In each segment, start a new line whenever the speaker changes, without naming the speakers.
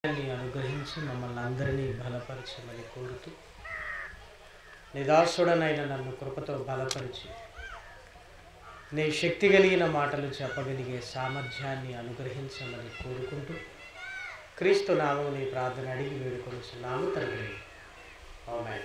ని అనుగ్రహించి మమ్మల్ని అందరినీ బలపరచమని కోరుతూ నిదాసుడనైన నన్ను కృపతో బలపరిచి నీ శక్తి కలిగిన మాటలు చెప్పగలిగే సామర్థ్యాన్ని అనుగ్రహించమని కోరుకుంటూ క్రీస్తు నామం నీ ప్రార్థన అడిగి వేడుకొనిచున్నాము తండ్రి ఆమేన్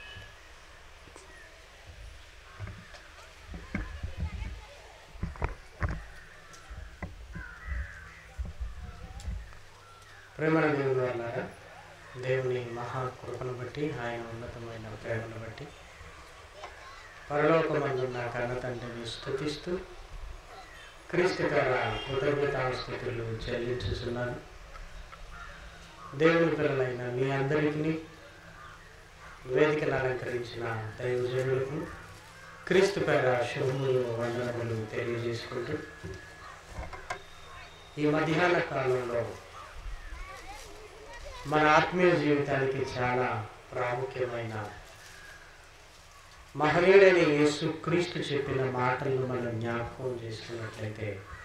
ప్రేమల దేవుడు అన్నారా దేవుని మహాకృపను బట్టి ఆయన ఉన్నతమైన ప్రేమను బట్టి పరలోకమందున్న కన్న తండ్రిని స్థుతిస్తూ క్రీస్తుకర కృతజ్ఞతాస్థుతులు చెల్లించుతున్నాను దేవుని పిల్లలైన మీ అందరికీ వేదికను అలంకరించిన దైవజనులకు క్రీస్తు పేర శుభములు వందనములు తెలియజేసుకుంటూ ఈ మధ్యాహ్న కాలంలో మన ఆత్మీయ జీవితానికి చాలా ప్రాముఖ్యమైన మహనీయుడైన యేసు క్రీస్తు చెప్పిన మాటలను మనం జ్ఞాపకం చేసుకున్నట్లయితే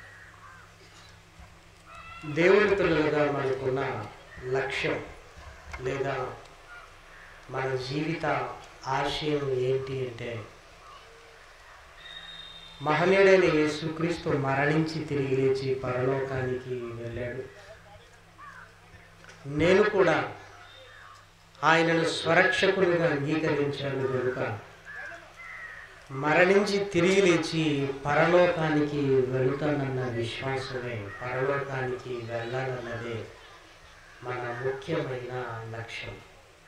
దేవుని పిల్లలుగా మనకున్న లక్ష్యం లేదా మన జీవిత ఆశయం ఏంటి అంటే మహనీయుడైన యేసుక్రీస్తు మరణించి తిరిగి లేచి పరలోకానికి వెళ్ళాడు నేను కూడా ఆయనను స్వరక్షకునిగా అంగీకరించాను కనుక మరణించి తిరిగి లేచి పరలోకానికి వెళుతానన్న విశ్వాసమే పరలోకానికి వెళ్ళాలన్నదే మన ముఖ్యమైన లక్ష్యం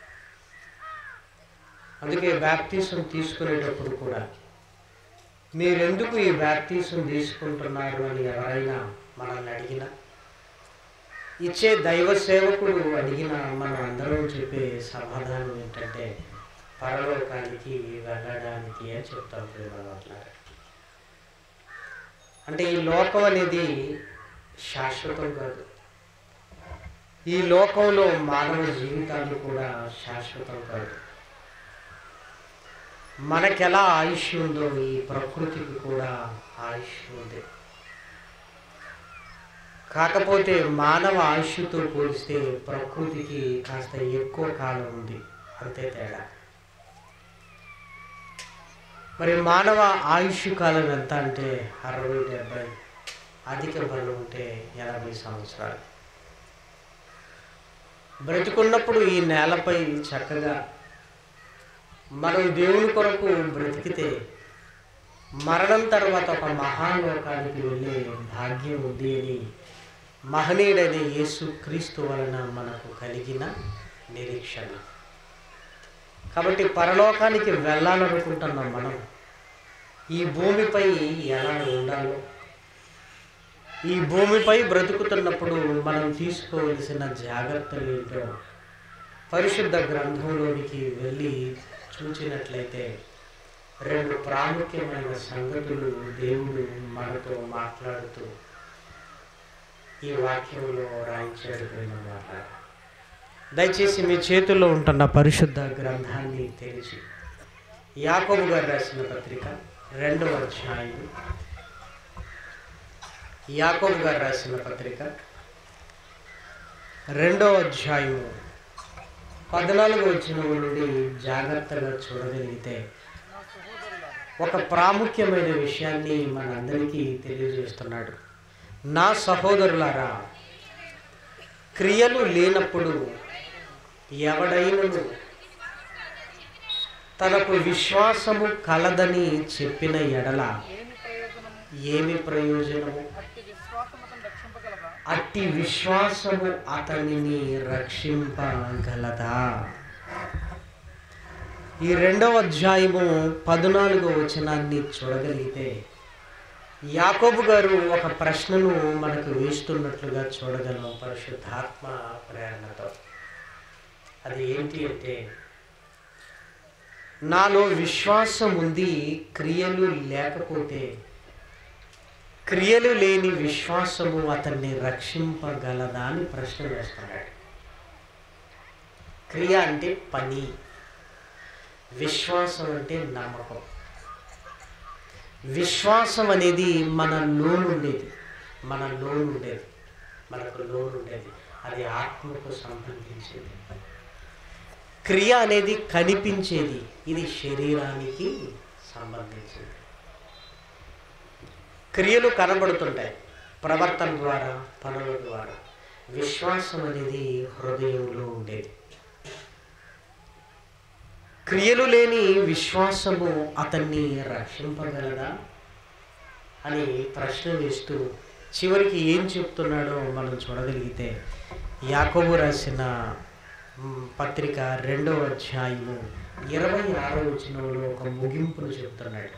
అందుకే బ్యాప్టిజం తీసుకునేటప్పుడు కూడా మీరెందుకు ఈ బ్యాప్టిజం తీసుకుంటున్నారు అని ఎవరైనా మనల్ని అడిగినా ఇచ్చే దైవ సేవకుడు అడిగిన మనం అందరం చెప్పే సమాధానం ఏంటంటే పరలోకానికి వెళ్ళడానికి అని చెప్తాం ప్రేమలో అట్లాగే అంటే ఈ లోకం అనేది శాశ్వతం కాదు ఈ లోకంలో మానవ జీవితాలు కూడా శాశ్వతం కాదు మనకెలా ఆయుష్ ఉందో ఈ ప్రకృతికి కూడా ఆయుష్ ఉంది కాకపోతే మానవ ఆయుష్తో పోలిస్తే ప్రకృతికి కాస్త ఎక్కువ కాలం ఉంది అంతే తేడా మరి మానవ ఆయుష్ కాలం ఎంత అంటే అరవై డెబ్బై అధిక బలం ఉంటే ఎనభై సంవత్సరాలు బ్రతికున్నప్పుడు ఈ నేలపై చక్కగా మనం దేవుని కొరకు బ్రతికితే మరణం తర్వాత ఒక మహాలోకానికి వెళ్ళే భాగ్యం ఉంది అని మహనీయుడైన యేసు క్రీస్తు వలన మనకు కలిగిన నిరీక్షణ కాబట్టి పరలోకానికి వెళ్ళాలనుకుంటున్నాం మనం ఈ భూమిపై ఎలా ఉండాలో ఈ భూమిపై బ్రతుకుతున్నప్పుడు మనం తీసుకోవలసిన జాగ్రత్తలు ఏంటో పరిశుద్ధ గ్రంథంలోనికి వెళ్ళి చూచినట్లయితే రెండు ప్రాముఖ్యమైన సంగతులు దేవుడు మనతో మాట్లాడుతూ ఈ వాక్యంలో రాయించాడు ప్రేమమాట దయచేసి మీ చేతుల్లో ఉంటున్న పరిశుద్ధ గ్రంథాన్ని తెరిచి యాకోబు గారు రాసిన పత్రిక రెండవ అధ్యాయం యాకోబు గారు రాసిన పత్రిక రెండవ అధ్యాయం పద్నాలుగు వచ్చిన నుండి జాగ్రత్తగా చూడగలిగితే ఒక ప్రాముఖ్యమైన విషయాన్ని మనందరికీ తెలియజేస్తున్నాడు నా సహోదరులారా క్రియలు లేనప్పుడు ఎవడైనను తనకు విశ్వాసము కలదని చెప్పిన ఎడల
ఏమి ప్రయోజనము
ఏమి ప్రయోజనము
అట్టి విశ్వాసము అతన్ని
అట్టి
రక్షింపగలదా
విశ్వాసము అతనిని రక్షింపగలదా ఈ రెండవ అధ్యాయము పద్నాలుగో వచనాన్ని చూడగలిగితే యాకోబు గారు ఒక ప్రశ్నను మనకు వేస్తున్నట్లుగా చూడగలం పరిశుద్ధాత్మ ప్రేరణతో అది ఏంటి అంటే నాలో విశ్వాసం ఉంది క్రియలు లేకపోతే క్రియలు లేని విశ్వాసము అతన్ని రక్షింపగలదా అని ప్రశ్న వేస్తున్నాడు క్రియ అంటే పని విశ్వాసం అంటే నమ్మకం విశ్వాసం అనేది మన లోన్ ఉండేది మన లోన్ ఉండేది మనకు లోన్ ఉండేది అది ఆత్మకు సంబంధించింది క్రియ అనేది కనిపించేది ఇది శరీరానికి సంబంధించింది క్రియలు కనబడుతుంటాయి ప్రవర్తన ద్వారా పనుల ద్వారా విశ్వాసం అనేది హృదయంలో ఉండేది క్రియలు లేని విశ్వాసము అతన్ని రక్షింపగలదా అని ప్రశ్న వేస్తూ చివరికి ఏం చెప్తున్నాడో మనం చూడగలిగితే యాకోబు రాసిన మ్, పత్రిక రెండవ అధ్యాయము ఇరవై ఆరో వచనంలో ఒక ముగింపును చెప్తున్నాడు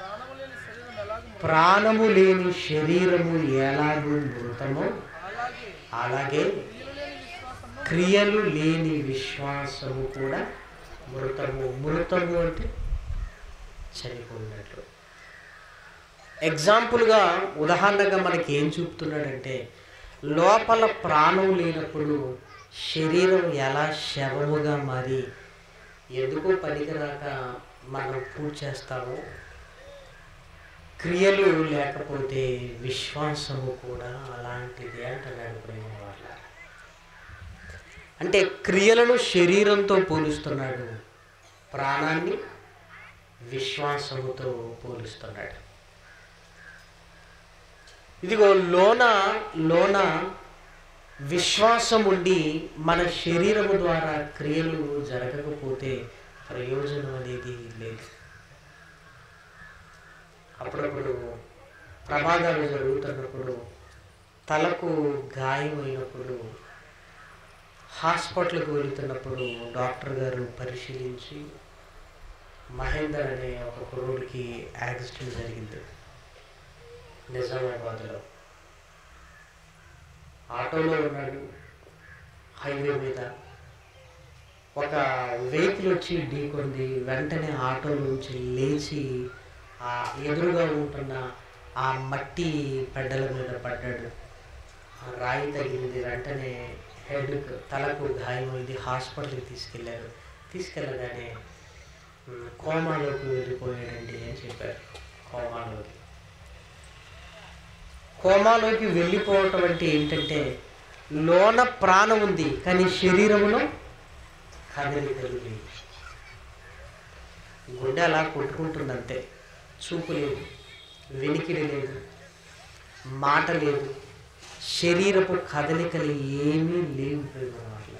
ప్రాణము లేని శరీరము ఎలాగూ
ప్రాణము లేని శరీరము ఎలాగూ మృతమో
అలాగే
అలాగే
క్రియలు లేని విశ్వాసము
క్రియలు లేని విశ్వాసము కూడా మృతము మృతము అంటే చనిపోయినట్లు ఎగ్జాంపుల్గా ఉదాహరణగా మనకి ఏం చూపుతున్నాడంటే లోపల ప్రాణం లేనప్పుడు శరీరం ఎలా శవముగా మారి ఎందుకు పనికిరాక మనం పూజ చేస్తామో క్రియలు లేకపోతే విశ్వాసము కూడా అలాంటిదే అంటున్నాడు ప్రేమ వాళ్ళ అంటే క్రియలను శరీరంతో పోలుస్తున్నాడు ప్రాణాన్ని విశ్వాసముతో పోలుస్తున్నాడు ఇదిగో లోన లోన విశ్వాసం ఉండి మన శరీరము ద్వారా క్రియలు జరగకపోతే ప్రయోజనం అనేది లేదు అప్పుడప్పుడు ప్రమాదాలు జరుగుతున్నప్పుడు తలకు గాయమైనప్పుడు హాస్పిటల్కి వెళుతున్నప్పుడు డాక్టర్ గారు పరిశీలించి మహేందర్ అనే ఒక కుర్రోడికి యాక్సిడెంట్ జరిగింది నిజామాబాద్లో ఆటోలో ఉన్నాడు హైవే మీద ఒక వెహికల్ వచ్చి ఢీకొంది వెంటనే ఆటో నుంచి లేచి ఆ ఎదురుగా ఉంటున్న ఆ మట్టి పెడ్డల మీద పడ్డాడు ఆ రాయి తగిలింది వెంటనే హెడ్ తలకు గాయమైంది హాస్పిటల్కి తీసుకెళ్ళారు తీసుకెళ్ళగానే "ఉమ్, కోమాలోకి వెళ్ళిపోయాడండి అని చెప్పారు కోమాలోకి కోమాలోకి వెళ్ళిపోవటం అంటే ఏంటంటే లోన ప్రాణం ఉంది కానీ శరీరంలో కదలికలు లేవు గుండె అలా కొట్టుకుంటుంది అంతే చూపు లేదు వెనికిడి లేదు మాట లేదు శరీరపు కదలికలు ఏమీ లేవు ప్రేమ వాళ్ళ.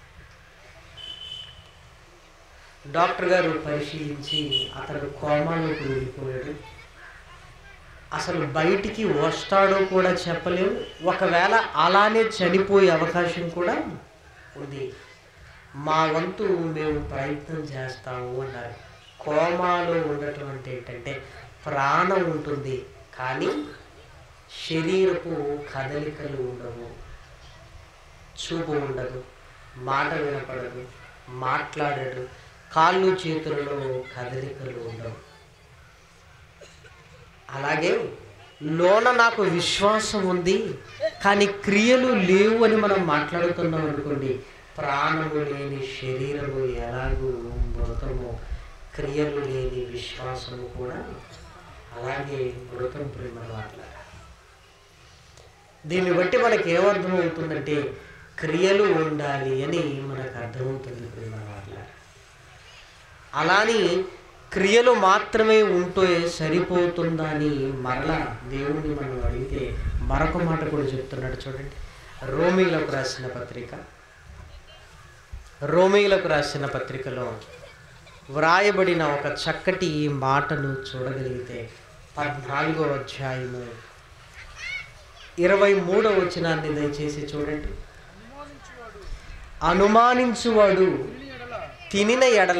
డాక్టర్ గారు పరిశీలించి అతడు కోమాలోకి వెళ్ళిపోయాడు అసలు బయటికి వస్తాడో కూడా చెప్పలేము ఒకవేళ అలానే చనిపోయే అవకాశం కూడా ఉంది మా వంతు మేము ప్రయత్నం చేస్తాము అన్నారు కోమాలో ఉండటం అంటే ఏంటంటే ప్రాణం ఉంటుంది కానీ శరీరపు కదలికలు ఉండవు చూపు ఉండదు మాట వినపడదు మాట్లాడడు కాళ్ళు చేతులలో కదలికలు ఉండవు అలాగే లోన నాకు విశ్వాసం ఉంది కానీ క్రియలు లేవు అని మనం మాట్లాడుతున్నాం అనుకోండి ప్రాణము లేని శరీరము ఎలాగూ మృతము క్రియలు లేని విశ్వాసము కూడా అలాగే మృతం ప్రేమ మాట్లాడారు దీన్ని బట్టి మనకి ఏమర్థం అవుతుందంటే క్రియలు ఉండాలి అని మనకు అర్థమవుతుంది ప్రేమ మాట్లాడారు అలాని క్రియలు మాత్రమే ఉంటే సరిపోతుందా అని మరలా దేవుణ్ణి మనం అడిగితే మరొక మాట కూడా చెప్తున్నాడు చూడండి రోమిలకు రాసిన పత్రిక రోమిలకు రాసిన పత్రికలో వ్రాయబడిన ఒక చక్కటి మాటను చూడగలిగితే పద్నాలుగో అధ్యాయము ఇరవై మూడో వచనాన్ని దయచేసి చూడండి
అనుమానించువాడు
అనుమానించువాడు
తిని ఎడల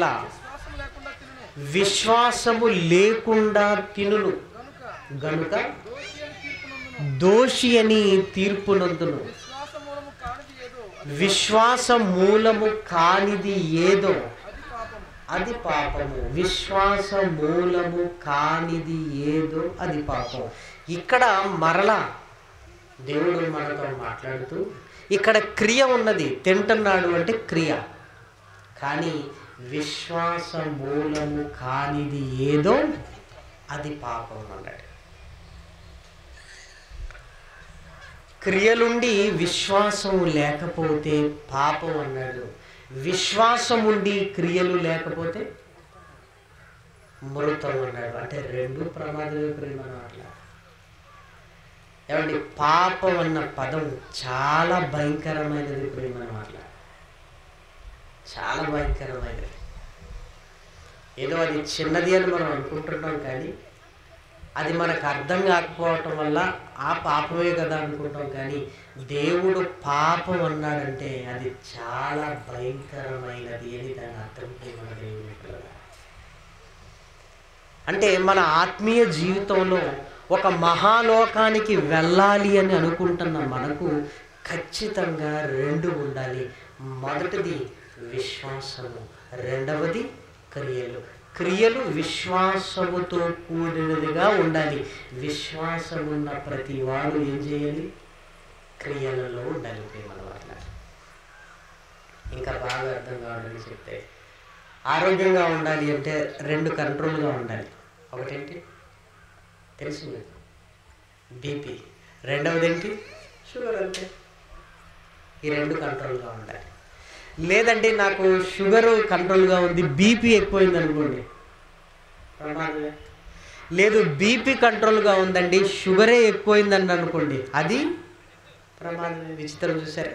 తినిన ఎడల
విశ్వాసము లేకుండా తినును
విశ్వాసము లేకుండా తినును
గనుక
గనుక
దోషి అని తీర్పునందును
దోషి అని తీర్పునందును
విశ్వాస మూలము కానిది ఏదో
విశ్వాస మూలము కానిది ఏదో
అది పాపము
అది పాపము విశ్వాస మూలము కానిది ఏదో అది పాపం ఇక్కడ మరలా దేవుడు మనతో మాట్లాడుతూ ఇక్కడ క్రియ ఉన్నది తింటున్నాడు అంటే క్రియ కానీ విశ్వాస మూలము కానిది ఏదో అది పాపం అన్నాడు క్రియలుండి విశ్వాసం లేకపోతే పాపం అన్నాడు విశ్వాసం ఉండి క్రియలు లేకపోతే మృతం అన్నాడు అంటే రెండు ప్రమాదమే ప్రేమ అట్లా ఏమండి పాపం అన్న పదం చాలా భయంకరమైనది ప్రేమ అట్లా చాలా భయంకరమైనది ఏదో అది చిన్నది అని మనం అనుకుంటున్నాం కానీ అది మనకు అర్థం కాకపోవటం వల్ల ఆ పాపమే కదా అనుకుంటాం కానీ దేవుడు పాపం అన్నాడంటే అది చాలా భయంకరమైనది అని దాని అర్థం మన దేవుడు పిల్లలు. అంటే మన ఆత్మీయ జీవితంలో ఒక మహాలోకానికి వెళ్ళాలి అని అనుకుంటున్న మనకు ఖచ్చితంగా రెండు ఉండాలి మొదటిది విశ్వాసము రెండవది క్రియలు క్రియలు విశ్వాసముతో కూడినదిగా ఉండాలి విశ్వాసం ఉన్న ప్రతి వాడు ఏం చేయాలి క్రియలలో ఉండాలి ప్రేమల వల్ల ఇంకా బాగా అర్థం కావాలని చెప్తే ఆరోగ్యంగా ఉండాలి అంటే రెండు కంట్రోల్గా ఉండాలి ఒకటేంటి తెలుసు మీకు బీపీ రెండవది ఏంటి షుగర్ అంటే ఈ రెండు కంట్రోల్గా ఉండాలి లేదంటే నాకు షుగర్ కంట్రోల్గా ఉంది బీపీ ఎక్కువైంది అనుకోండి ప్రమాదమే లేదు బీపీ కంట్రోల్గా ఉందండి షుగరే ఎక్కువైందని అనుకోండి అది ప్రమాదమే విచిత్రం చూసారా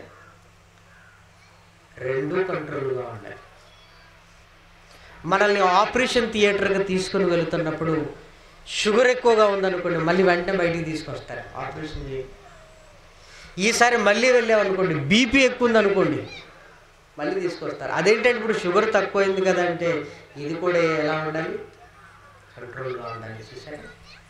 రెండు కంట్రోల్గా ఉండాలి మనల్ని ఆపరేషన్ థియేటర్కి తీసుకుని వెళుతున్నప్పుడు షుగర్ ఎక్కువగా ఉందనుకోండి మళ్ళీ వెంటనే బయటికి తీసుకొస్తారు ఆపరేషన్ చేయి ఈసారి మళ్ళీ వెళ్ళామనుకోండి బీపీ ఎక్కువ ఉందనుకోండి మళ్ళీ తీసుకొస్తారు అదేంటంటే ఇప్పుడు షుగర్ తక్కువైంది కదా అంటే ఇది కూడా ఎలా ఉండాలి కంట్రోల్గా ఉండాలి చూసారా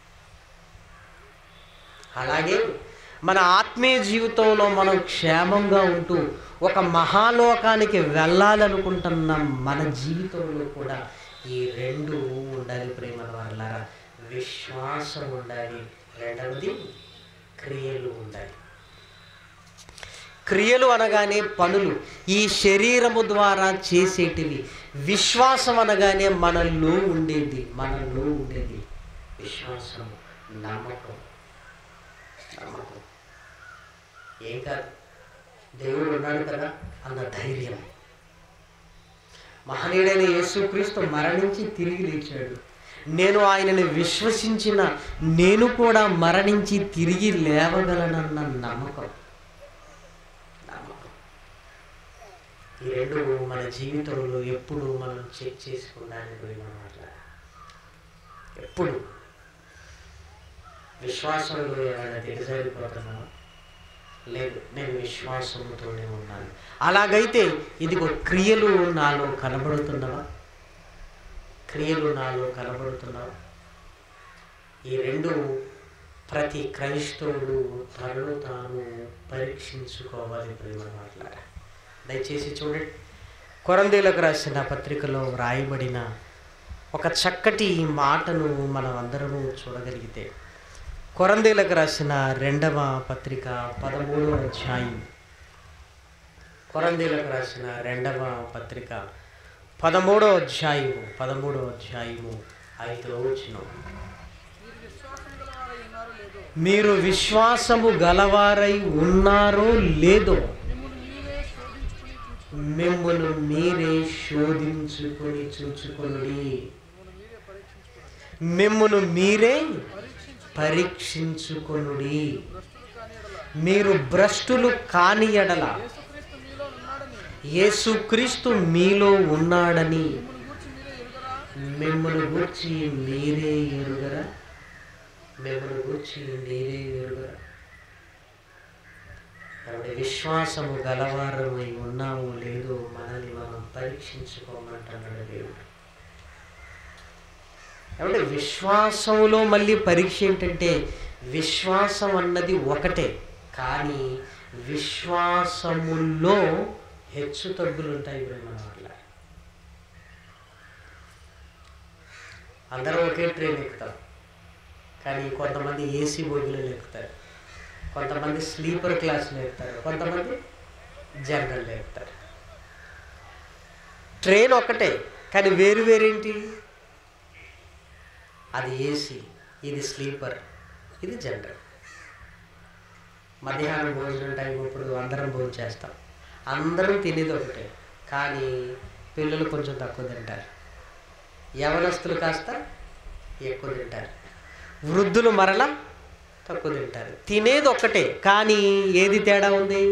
అలాగే మన ఆత్మీయ జీవితంలో మనం క్షేమంగా ఉంటూ ఒక మహాలోకానికి వెళ్ళాలనుకుంటున్న మన జీవితంలో కూడా ఈ రెండు ఉండాలి ప్రేమ వల్ల విశ్వాసం ఉండాలి రెండవది క్రియలు ఉండాలి క్రియలు అనగానే పనులు ఈ శరీరము ద్వారా చేసేటివి విశ్వాసం అనగానే మనలో ఉండేది మనలో ఉండేది విశ్వాసం నమ్మకం నమ్మకం ఏం కాదు దేవుడు ఉన్నాడు కదా అన్న ధైర్యం మహనీయుడైన యేసుక్రీస్తు మరణించి తిరిగి లేచాడు నేను ఆయనని విశ్వసించిన నేను కూడా మరణించి తిరిగి లేవగలనన్న నమ్మకం నమ్మకం ఈ రెండు మన జీవితంలో ఎప్పుడు మనం చెక్ చేసుకోవడానికి పోయినమాట ఎప్పుడు విశ్వాసంలో ఏమైనా దిగజారిపోతున్నావా లేదు నేను విశ్వాసంతోనే ఉన్నాను అలాగైతే ఇదిగో క్రియలు నాలో కనబడుతున్నవా క్రియలు నాలో కనబడుతున్నావా ఈ రెండు ప్రతి క్రైస్తవుడు తనను తాను పరీక్షించుకోవాలి ప్రేమ మాట్లాడ దయచేసి చూడండి కొరందేలకు రాసిన పత్రికలో వ్రాయబడిన ఒక చక్కటి మాటను మనం అందరము చూడగలిగితే కొరందేలకు రాసిన రెండవ పత్రిక పదమూడవ అధ్యాయం కొరందేలకు రాసిన రెండవ పత్రిక పదమూడవ అధ్యాయము పదమూడవ అధ్యాయము ఐదవ వచనం
మీరు విశ్వాసము గలవారై ఉన్నారో లేదో
మీరు విశ్వాసము గలవారై ఉన్నారో లేదో
మిమ్మల్ని మీరే శోధించుకొని
మిమ్మును మీరే శోధించుకొని చూచుకొనుడి
మిమ్మల్ని మీరే
మిమ్మును మీరే
పరీక్షించుకొని
పరీక్షించుకొనుడి
భ్రష్టులు కాని ఎడల
మీరు భ్రష్టులు కాని ఎడల
యేసుక్రీస్తు మీలో ఉన్నాడని
యేసుక్రీస్తు మీలో ఉన్నాడని
మిమ్మల్ని గూర్చి మీరే ఎరుగరా
మిమ్మల్ని గురించి మీరే ఎరుగరా కాబట్టి విశ్వాసము గలవారమై ఉన్నామో లేదో మనల్ని మనం పరీక్షించుకోమంటున్నాడు దేవుడు కాబట్టి విశ్వాసంలో మళ్ళీ పరీక్ష ఏంటంటే విశ్వాసం అన్నది ఒకటే కానీ విశ్వాసములో హెచ్చు తగ్గులు ఉంటాయి ఇప్పుడు మన వల్ల అందరూ ఒకే ట్రైన్ ఎక్కుతాం కానీ కొంతమంది ఏసీ బోగిలో ఎక్కుతారు కొంతమంది స్లీపర్ క్లాస్లో ఎక్కుతారు కొంతమంది జనరల్లో ఎక్కుతారు ట్రైన్ ఒకటే కానీ వేరు వేరేంటి అది ఏసీ ఇది స్లీపర్ ఇది జనరల్ మధ్యాహ్నం భోజనం టైం ఇప్పుడు అందరం భోజనం చేస్తాం అందరం తినేది ఒకటే కానీ పిల్లలు కొంచెం తక్కువ తింటారు యవనస్తులు కాస్త ఎక్కువ తింటారు వృద్ధులు మరలా తక్కువ తింటారు తినేది ఒక్కటే కానీ ఏది తేడా ఉంది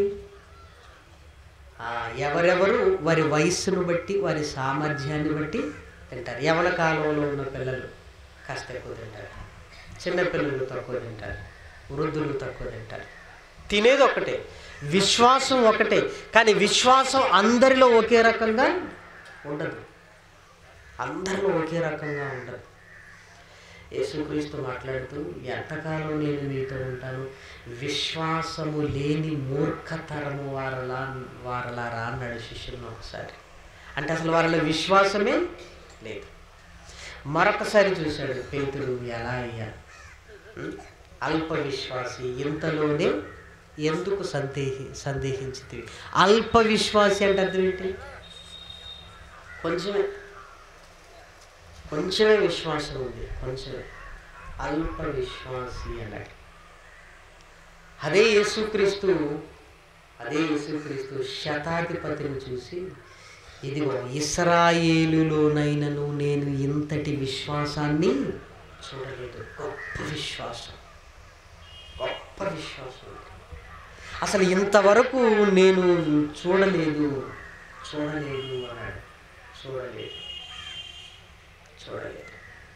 ఆ, ఎవరెవరు వారి వయస్సును బట్టి వారి సామర్థ్యాన్ని బట్టి తింటారు యవన కాలంలో ఉన్న పిల్లలు కాస్త ఎక్కువ తింటారు చిన్నపిల్లలు తక్కువ తింటారు వృద్ధులు తక్కువ తింటారు తినేది ఒకటే విశ్వాసం ఒకటే కానీ విశ్వాసం అందరిలో ఒకే రకంగా ఉండదు అందరిలో ఒకే రకంగా ఉండదు యేసుక్రీస్తు మాట్లాడుతూ ఎంతకాలం నేను మీతో ఉంటాను విశ్వాసము లేని మూర్ఖతరము వారలా వారలారా అన్నాడు శిష్యులను ఒకసారి అంటే అసలు వారిలో విశ్వాసమే లేదు మరొకసారి చూశాడు పేతుడు ఎలా అయ్యా ఉం? అల్ప విశ్వాసి ఇంతలోనే ఎందుకు సందేహి సందేహించింది అల్ప విశ్వాసి అంటే అర్థం ఏంటి కొంచెమే కొంచెమే విశ్వాసం ఉంది కొంచెమే అల్ప విశ్వాసి అన్నాడు అదే యేసుక్రీస్తు అదే యేసుక్రీస్తు శతాధిపతిని చూసి ఇదిగో ఇస్రాయేలులోనైనను నేను ఇంతటి విశ్వాసాన్ని చూడలేదు గొప్ప విశ్వాసం గొప్ప విశ్వాసం అసలు ఇంతవరకు నేను చూడలేదు చూడలేదు అన్నాడు చూడలేదు చూడలేదు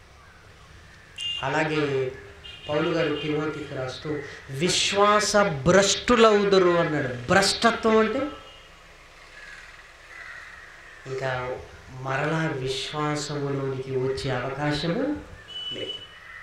అలాగే పౌలు గారు తిమోతికి రాస్తూ విశ్వాస భ్రష్టులవుదురు అన్నాడు భ్రష్టత్వం అంటే ఇంకా మరలా విశ్వాసములోనికి వచ్చే అవకాశము లేదు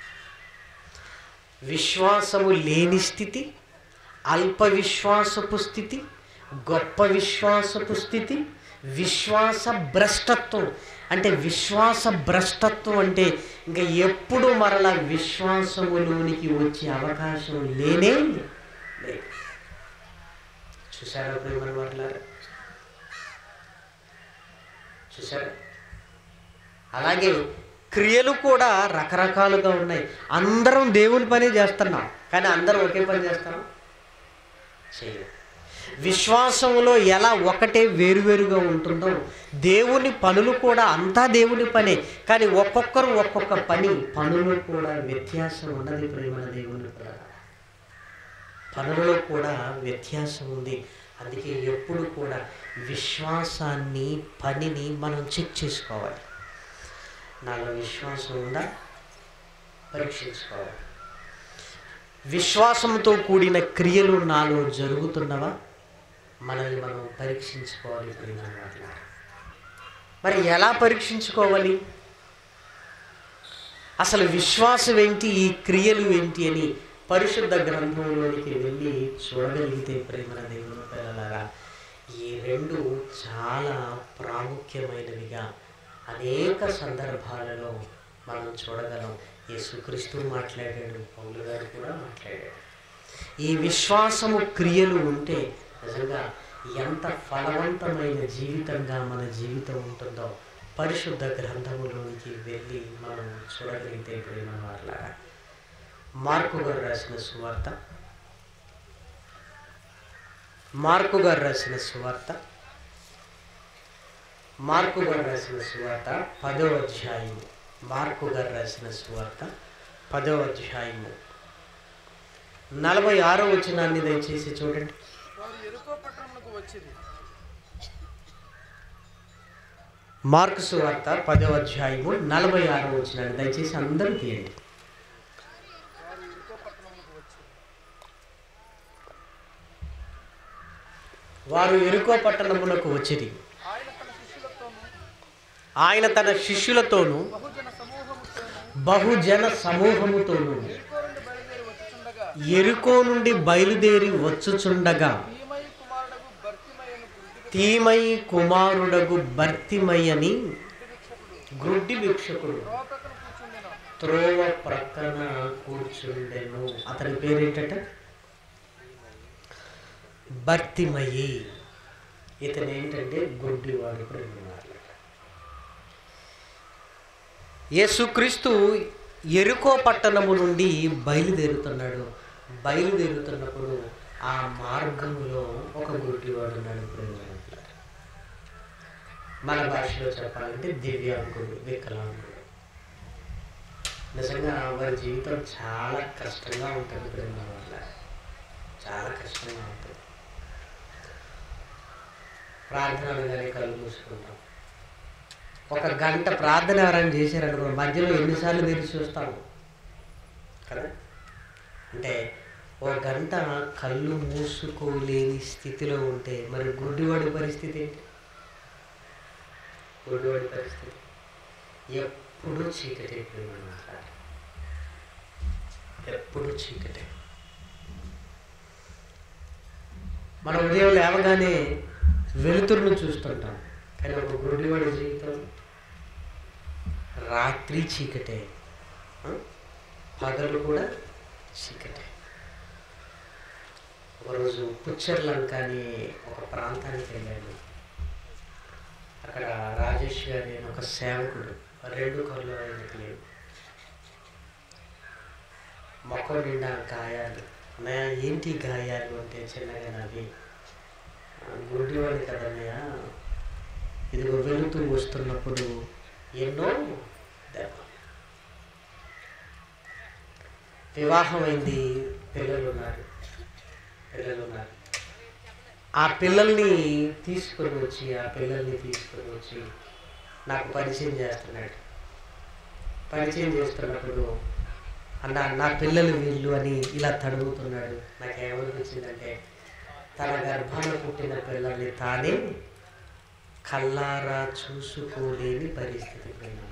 విశ్వాసము లేని స్థితి అల్ప విశ్వాసపు స్థితి గొప్ప విశ్వాసపు స్థితి విశ్వాస భ్రష్టత్వం అంటే విశ్వాస భ్రష్టత్వం అంటే ఇంకా ఎప్పుడు మరలా విశ్వాసములోనికి వచ్చే అవకాశం లేనే లేదు చూసారా ప్రేమను మాట్లాడారు చూసారా అలాగే క్రియలు కూడా రకరకాలుగా ఉన్నాయి అందరం దేవుని పని చేస్తున్నాం కానీ అందరం ఒకే పని చేస్తాం చేయలేదు విశ్వాసంలో ఎలా ఒకటే వేరువేరుగా ఉంటుందో దేవుని పనులు కూడా అంతా దేవుని పనే కానీ ఒక్కొక్కరు ఒక్కొక్క పని పనులు కూడా వ్యత్యాసం ఉన్నది ప్రేమ దేవుని పిల్లల పనులలో కూడా వ్యత్యాసం ఉంది అందుకే ఎప్పుడు కూడా విశ్వాసాన్ని పనిని మనం చెక్ చేసుకోవాలి నాలో విశ్వాసం ఉందా పరీక్షించుకోవాలి విశ్వాసంతో కూడిన క్రియలు నాలో జరుగుతున్నవా మనల్ని మనం పరీక్షించుకోవాలి ప్రియమైన వారులారా. మరి ఎలా పరీక్షించుకోవాలి అసలు విశ్వాసం ఏంటి ఈ క్రియలు ఏంటి అని పరిశుద్ధ గ్రంథంలోనికి వెళ్ళి చూడగలిగితే ప్రేమల దేవుని పిల్లలారా ఈ రెండు చాలా ప్రాముఖ్యమైనవిగా అనేక సందర్భాలలో మనం చూడగలం యేసుక్రీస్తు మాట్లాడాడు పౌలు గారు కూడా మాట్లాడాడు ఈ విశ్వాసము క్రియలు ఉంటే నిజంగా ఎంత ఫలవంతమైన జీవితంగా మన జీవితం ఉంటుందో పరిశుద్ధ గ్రంథములోనికి వెళ్ళి మనం చూడగలిగితే ప్రేమ వాళ్ళ మార్కు గారు రాసిన సువార్త మార్కు గారు రాసిన సువార్త మార్కు గారు రాసిన సువార్త పదో అధ్యాయము మార్కు గారు రాసిన సువార్త పదో అధ్యాయము నలభై ఆరో వచనాన్ని దయచేసి చూడండి
వారు ఎరుకో పట్టణమునకు వచ్చింది
మార్కు సువార్త పదో అధ్యాయము నలభై ఆరో వచనాన్ని దయచేసి అందరూ తీయండి
వారు ఎరుకో పట్టణమునకు వచ్చింది
వారు ఎరుకో పట్టణమునకు వచ్చిరి
ఆయన తన శిష్యులతోనూ
ఆయన తన శిష్యులతోనూ
బహుజన సమూహముతోనూ
బహుజన సమూహముతోనూ
ఎరుకో నుండి బయలుదేరి వచ్చుచుండగా
ఎరుకో నుండి బయలుదేరి వచ్చుచుండగా
భీమై కుమారుడగు భర్తిమయ్యను
తీమై కుమారుడగు
గుర్తుకు
భర్తిమయ్యని
భిక్షకుడు
గ్రుడ్డి భిక్షకుడు
రోపకను కూర్చుండెను
త్రోవ ప్రక్కన కూర్చుండెను అతని పేరేంటట భర్తిమయి ఇతను ఏంటంటే గుడ్డివాడు కూడా ఉన్నారు యేసుక్రీస్తు ఎరుకో పట్టణము నుండి బయలుదేరుతున్నాడు బయలుదేరుతున్నప్పుడు ఆ మార్గంలో ఒక గుడ్డివాడు ఉన్నాడు ప్రేమ మన భాషలో చెప్పాలంటే దివ్యాంగుడు వికలాంగుడు నిజంగా వారి జీవితం చాలా కష్టంగా ఉంటుంది ప్రేమ వల్ల చాలా కష్టంగా ఉంటుంది ప్రార్థన అనగానే కళ్ళు మూసుకుంటాం ఒక గంట ప్రార్థన ఎవరైనా చేశారనుకో మధ్యలో ఎన్నిసార్లు తెరిచి చూస్తాము కదా అంటే ఒక గంట కళ్ళు మూసుకోలేని స్థితిలో ఉంటే మరి గుడ్డివాడి పరిస్థితి ఏంటి గుడ్డివాడి పరిస్థితి ఎప్పుడు చీకటి అన్నమాట ఎప్పుడు చీకటే మన ఉదయం లేవగానే వెలుతురును చూస్తుంటాం కానీ ఒక గుడ్డివాడి జీవితం రాత్రి చీకటే ఆ? పగలు కూడా చీకటే ఒకరోజు పుచ్చర్లంక అని ఒక ప్రాంతానికి వెళ్ళాను అక్కడ రాజేష్ గారి అని ఒక సేవకుడు రెండు కళ్ళు ఆయనకి లేవు మొక్క నిండా గాయాలు అన్నయ్య ఏంటి గాయాలు అంటే చిన్నగా నవ్వి గుడ్డివాడి కదన్నయ్య ఇదిగో వెళుతూ వస్తున్నప్పుడు ఎన్నో దెబ్బలు వివాహమైంది పిల్లలు ఉన్నారు పిల్లలు ఉన్నారు ఆ పిల్లల్ని తీసుకొని వచ్చి ఆ పిల్లల్ని తీసుకొని వచ్చి నాకు పరిచయం చేస్తున్నాడు పరిచయం చేస్తున్నప్పుడు అన్న నా పిల్లలు వీళ్ళు అని ఇలా తడుగుతున్నాడు నాకు ఏమనిపించిందంటే తన గర్భాన పుట్టిన పిల్లల్ని తానే కల్లారా చూసుకోలేని పరిస్థితి పోయినమాట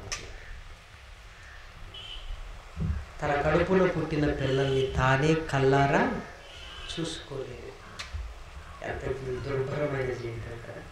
తన కడుపులో పుట్టిన పిల్లల్ని తానే కల్లారా చూసుకోలేదు ఎంత దుర్భరమైన జీవితం కదా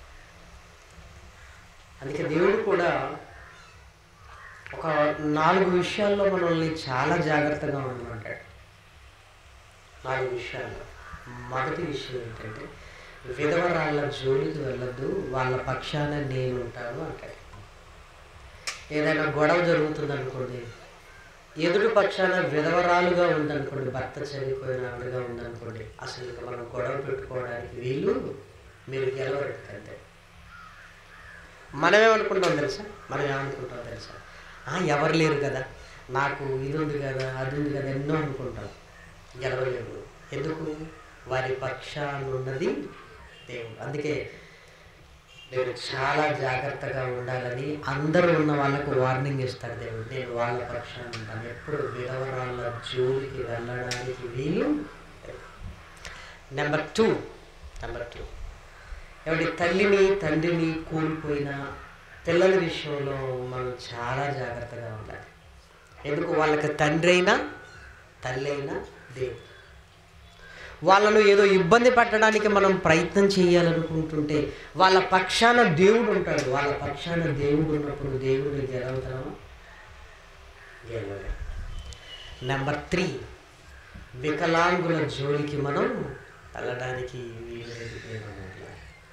అందుకే దేవుడు కూడా ఒక నాలుగు విషయాల్లో మనల్ని చాలా జాగ్రత్తగా ఉండమంటాడు నాలుగు విషయాల్లో మొదటి విషయం ఏంటంటే విధవరాళ్ళ జోలికి వెళ్ళొద్దు వాళ్ళ పక్షాన నేను ఉంటాను అంటాడు ఏదైనా గొడవ జరుగుతుంది అనుకోండి ఎదుటి పక్షాన విధవరాలుగా ఉందనుకోండి భర్త చనిపోయిన ఆవిడగా ఉందనుకోండి అసలు ఇక మనం గొడవ పెట్టుకోవడానికి వీళ్ళు మీరు గెలవరు అంతే మనమేమనుకుంటాం తెలుసా మనం ఏమనుకుంటాం తెలుసా "ఆ, ఎవరు లేరు కదా నాకు ఇది ఉంది కదా అది ఉంది కదా ఎన్నో అనుకుంటాం గెలవలేము ఎందుకు వారి పక్షాన ఉన్నది దేవుడు అందుకే నేను చాలా జాగ్రత్తగా ఉండాలని అందరూ ఉన్న వాళ్ళకు వార్నింగ్ ఇస్తాడు దేవుడు నేను వాళ్ళ పక్షాన ఉంటాను ఎప్పుడు విధవరాళ్ళ జోలికి వెళ్ళడానికి వీలు నెంబర్ టూ నెంబర్ టూ ఎవడి తల్లిని తండ్రిని కోల్పోయిన పిల్లల విషయంలో మనం చాలా జాగ్రత్తగా ఉండాలి ఎందుకు వాళ్ళకి తండ్రి అయినా తల్లి అయినా దేవుడు వాళ్ళను ఏదో ఇబ్బంది పెట్టడానికి మనం ప్రయత్నం చేయాలనుకుంటుంటే వాళ్ళ పక్షాన దేవుడు ఉంటాడు వాళ్ళ పక్షాన దేవుడు ఉన్నప్పుడు దేవుడిని గెలవుతామా గెలవలేం నెంబర్ త్రీ వికలాంగుల జోలికి మనం వెళ్ళడానికి వీలు లేదు దేవుని వల్ల.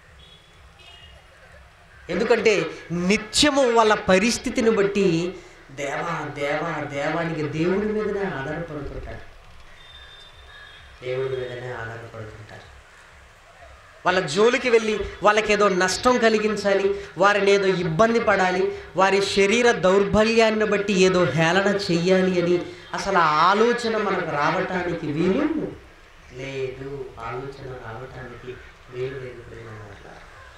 ఎందుకంటే నిత్యము వాళ్ళ పరిస్థితిని బట్టి దేవా దేవా దేవానికి దేవుడి మీదనే ఆధారపడుతుంటారు దేవుడి మీదనే ఆధారపడుతుంటారు వాళ్ళ జోలికి వెళ్ళి వాళ్ళకి ఏదో నష్టం కలిగించాలి వారిని ఏదో ఇబ్బంది పడాలి వారి శరీర దౌర్బల్యాన్ని బట్టి ఏదో హేళన చెయ్యాలి అని అసలు ఆ ఆలోచన మనకు రావటానికి వీలు లేదు ఆలోచన రావటానికి వీలు లేదు ప్రేమ వల్ల.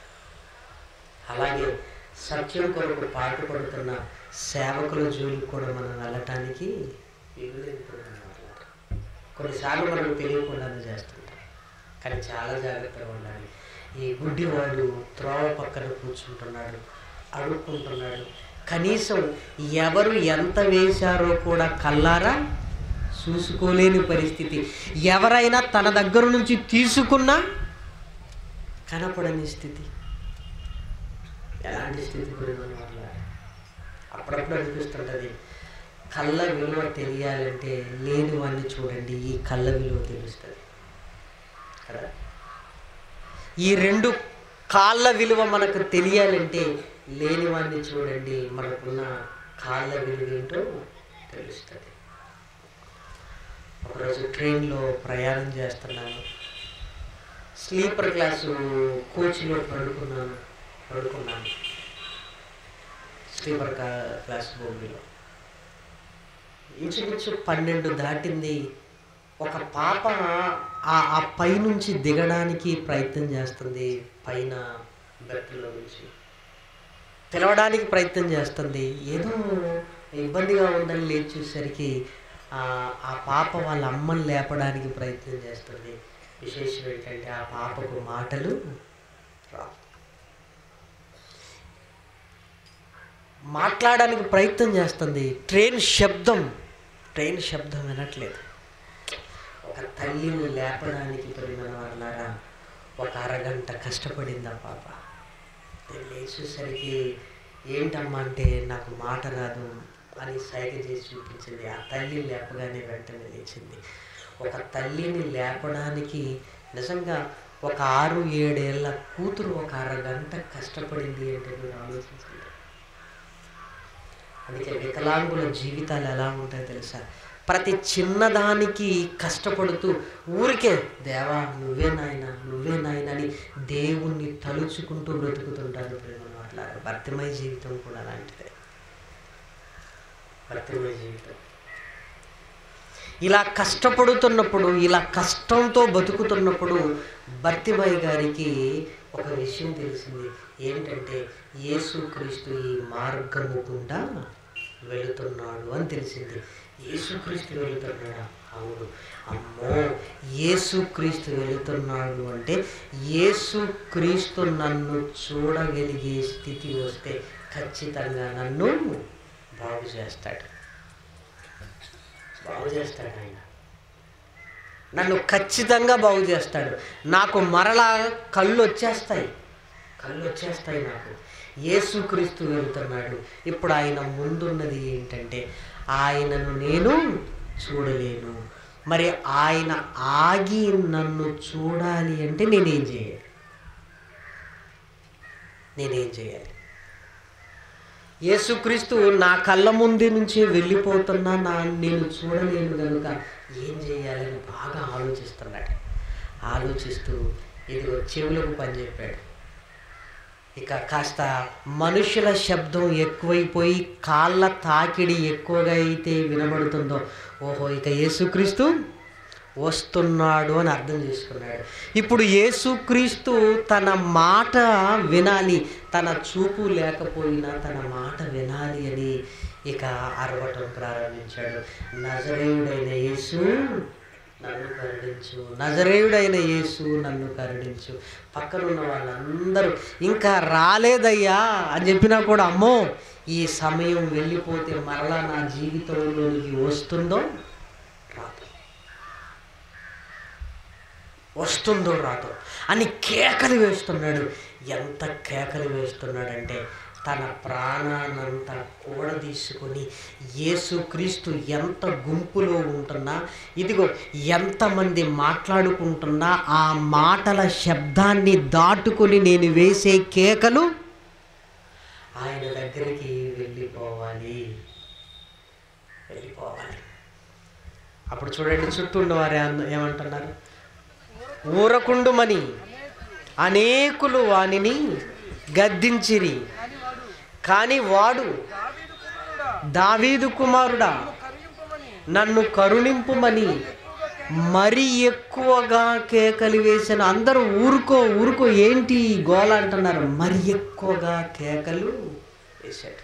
అలాగే సత్యం కొరకు పాటుపడుతున్న సేవకుల జోలికి కూడా మనం వెళ్ళటానికి వీలు లేదు ప్రేమ వల్ల. కొన్నిసార్లు మనకు తెలియకుండానే చేస్తుంటాం కానీ చాలా జాగ్రత్తగా ఉండాలి ఈ గుడ్డివాడు త్రోవ పక్కన కూర్చుంటున్నాడు అడుక్కుంటున్నాడు కనీసం ఎవరు ఎంత వేశారో కూడా కల్లారా చూసుకోలేని పరిస్థితి ఎవరైనా తన దగ్గర నుంచి తీసుకున్నా కనపడని స్థితి ఎలాంటి స్థితి గురి వల్ల అప్పుడప్పుడు అనిపిస్తుంటుంది కళ్ళ విలువ తెలియాలంటే లేని వాడిని చూడండి ఈ కళ్ళ విలువ తెలుస్తుంది కదా ఈ రెండు కాళ్ళ విలువ మనకు తెలియాలంటే లేని వాడిని చూడండి మనకున్న కాళ్ళ విలువ ఏంటో తెలుస్తుంది ఒకరోజు ట్రైన్లో ప్రయాణం చేస్తున్నాను స్లీపర్ క్లాసు కోచ్లో పడుకున్నాను పడుకున్నాను స్లీపర్ కా- క్లాస్ భూమిలో ఇంచుమించు పన్నెండు దాటింది ఒక పాప ఆ ఆ పైనుంచి దిగడానికి ప్రయత్నం చేస్తుంది పైన బెర్త్లో నుంచి పిలవడానికి ప్రయత్నం చేస్తుంది ఏదో ఇబ్బందిగా ఉందని లేచి చూసేసరికి ఆ ఆ పాప వాళ్ళ అమ్మని లేపడానికి ప్రయత్నం చేస్తుంది విశేషం ఏంటంటే ఆ పాపకు మాటలు రావు మాట్లాడడానికి ప్రయత్నం చేస్తుంది ట్రైన్ శబ్దం ట్రైన్ శబ్దం వినట్లేదు ఒక తల్లిని లేపడానికి ప్రియమైన వాళ్ళారా ఒక అరగంట కష్టపడింది ఆ పాప నేను లేచేసరికి ఏంటమ్మా అంటే నాకు మాట రాదు అని సైగ చేసి చూపించింది ఆ తల్లి లేపగానే వెంటనే లేచింది ఒక తల్లిని లేపడానికి నిజంగా ఒక ఆరు ఏడేళ్ల కూతురు ఒక అరగంట కష్టపడింది అంటే మీరు ఆలోచించండి అందుకే వికలాంగుల జీవితాలు ఎలా ఉంటాయో తెలుసా ప్రతి చిన్నదానికి కష్టపడుతూ ఊరికే దేవా నువ్వే నాయన నువ్వే నాయన అని దేవుణ్ణి తలుచుకుంటూ బ్రతుకుతుంటారు ప్రేమ అట్లా భర్తమయ జీవితం కూడా అలాంటిదే భర్తమయ జీవితం ఇలా కష్టపడుతున్నప్పుడు ఇలా కష్టంతో బతుకుతున్నప్పుడు భర్తిమయ్య గారికి ఒక విషయం తెలిసింది ఏంటంటే యేసుక్రీస్తు ఈ మార్గము గుండా వెళుతున్నాడు అని తెలిసింది యేసుక్రీస్తు వెళుతున్నాడా అవును అమ్మో యేసుక్రీస్తు వెళుతున్నాడు అంటే యేసుక్రీస్తు నన్ను చూడగలిగే స్థితి వస్తే ఖచ్చితంగా నన్ను బాగు చేస్తాడు బాగు చేస్తాడు ఆయన నన్ను ఖచ్చితంగా బాగు చేస్తాడు నాకు మరలా కళ్ళు వచ్చేస్తాయి కళ్ళు వచ్చేస్తాయి నాకు యేసుక్రీస్తు వెళ్తున్నాడు ఇప్పుడు ఆయన ముందున్నది ఏంటంటే ఆయనను నేను చూడలేను మరి ఆయన ఆగి నన్ను చూడాలి అంటే నేనేం చేయాలి నేనేం చేయాలి యేసుక్రీస్తు నా కళ్ళ ముందు నుంచి వెళ్ళిపోతున్నా నా నేను చూడలేను కనుక ఏం చేయాలని బాగా ఆలోచిస్తున్నాడు ఆలోచిస్తూ ఇదిగో చెవులకు పని చెప్పాడు ఇక కాస్త మనుషుల శబ్దం ఎక్కువైపోయి కాళ్ళ తాకిడి ఎక్కువగా అయితే వినబడుతుందో ఓహో ఇక యేసుక్రీస్తు వస్తున్నాడు అని అర్థం చేసుకున్నాడు ఇప్పుడు యేసుక్రీస్తు తన మాట వినాలి తన చూపు లేకపోయినా తన మాట వినాలి అని ఇక అరవటం ప్రారంభించాడు నజరేయుడైన యేసు నన్ను కరుణించు నజరేయుడైన యేసు నన్ను కరుణించు పక్కనున్న వాళ్ళందరూ ఇంకా రాలేదయ్యా అని చెప్పినా కూడా అమ్మో ఈ సమయం వెళ్ళిపోతే మరలా నా జీవితంలోనికి వస్తుందో రాదు వస్తుందో రాదో అని కేకలు వేస్తున్నాడు ఎంత కేకలు వేస్తున్నాడంటే తన ప్రాణానంతా కూడా తీసుకొని యేసుక్రీస్తు ఎంత గుంపులో ఉంటున్నా ఇదిగో ఎంతమంది మాట్లాడుకుంటున్నా ఆ మాటల శబ్దాన్ని దాటుకొని నేను వేసే కేకలు ఆయన దగ్గరికి వెళ్ళిపోవాలి వెళ్ళిపోవాలి అప్పుడు చూడండి చుట్టూ ఉన్నవారు ఏమన్- ఏమంటున్నారు ఊరకుండుమని అనేకులు వానిని గద్దించిరి కానీ వాడు దావీదు కుమారుడా నన్ను కరుణింపుమని మరి ఎక్కువగా కేకలు వేసిన అందరూ ఊరుకో ఊరుకో ఏంటి ఈ గోల అంటున్నారు మరి ఎక్కువగా కేకలు వేశాడు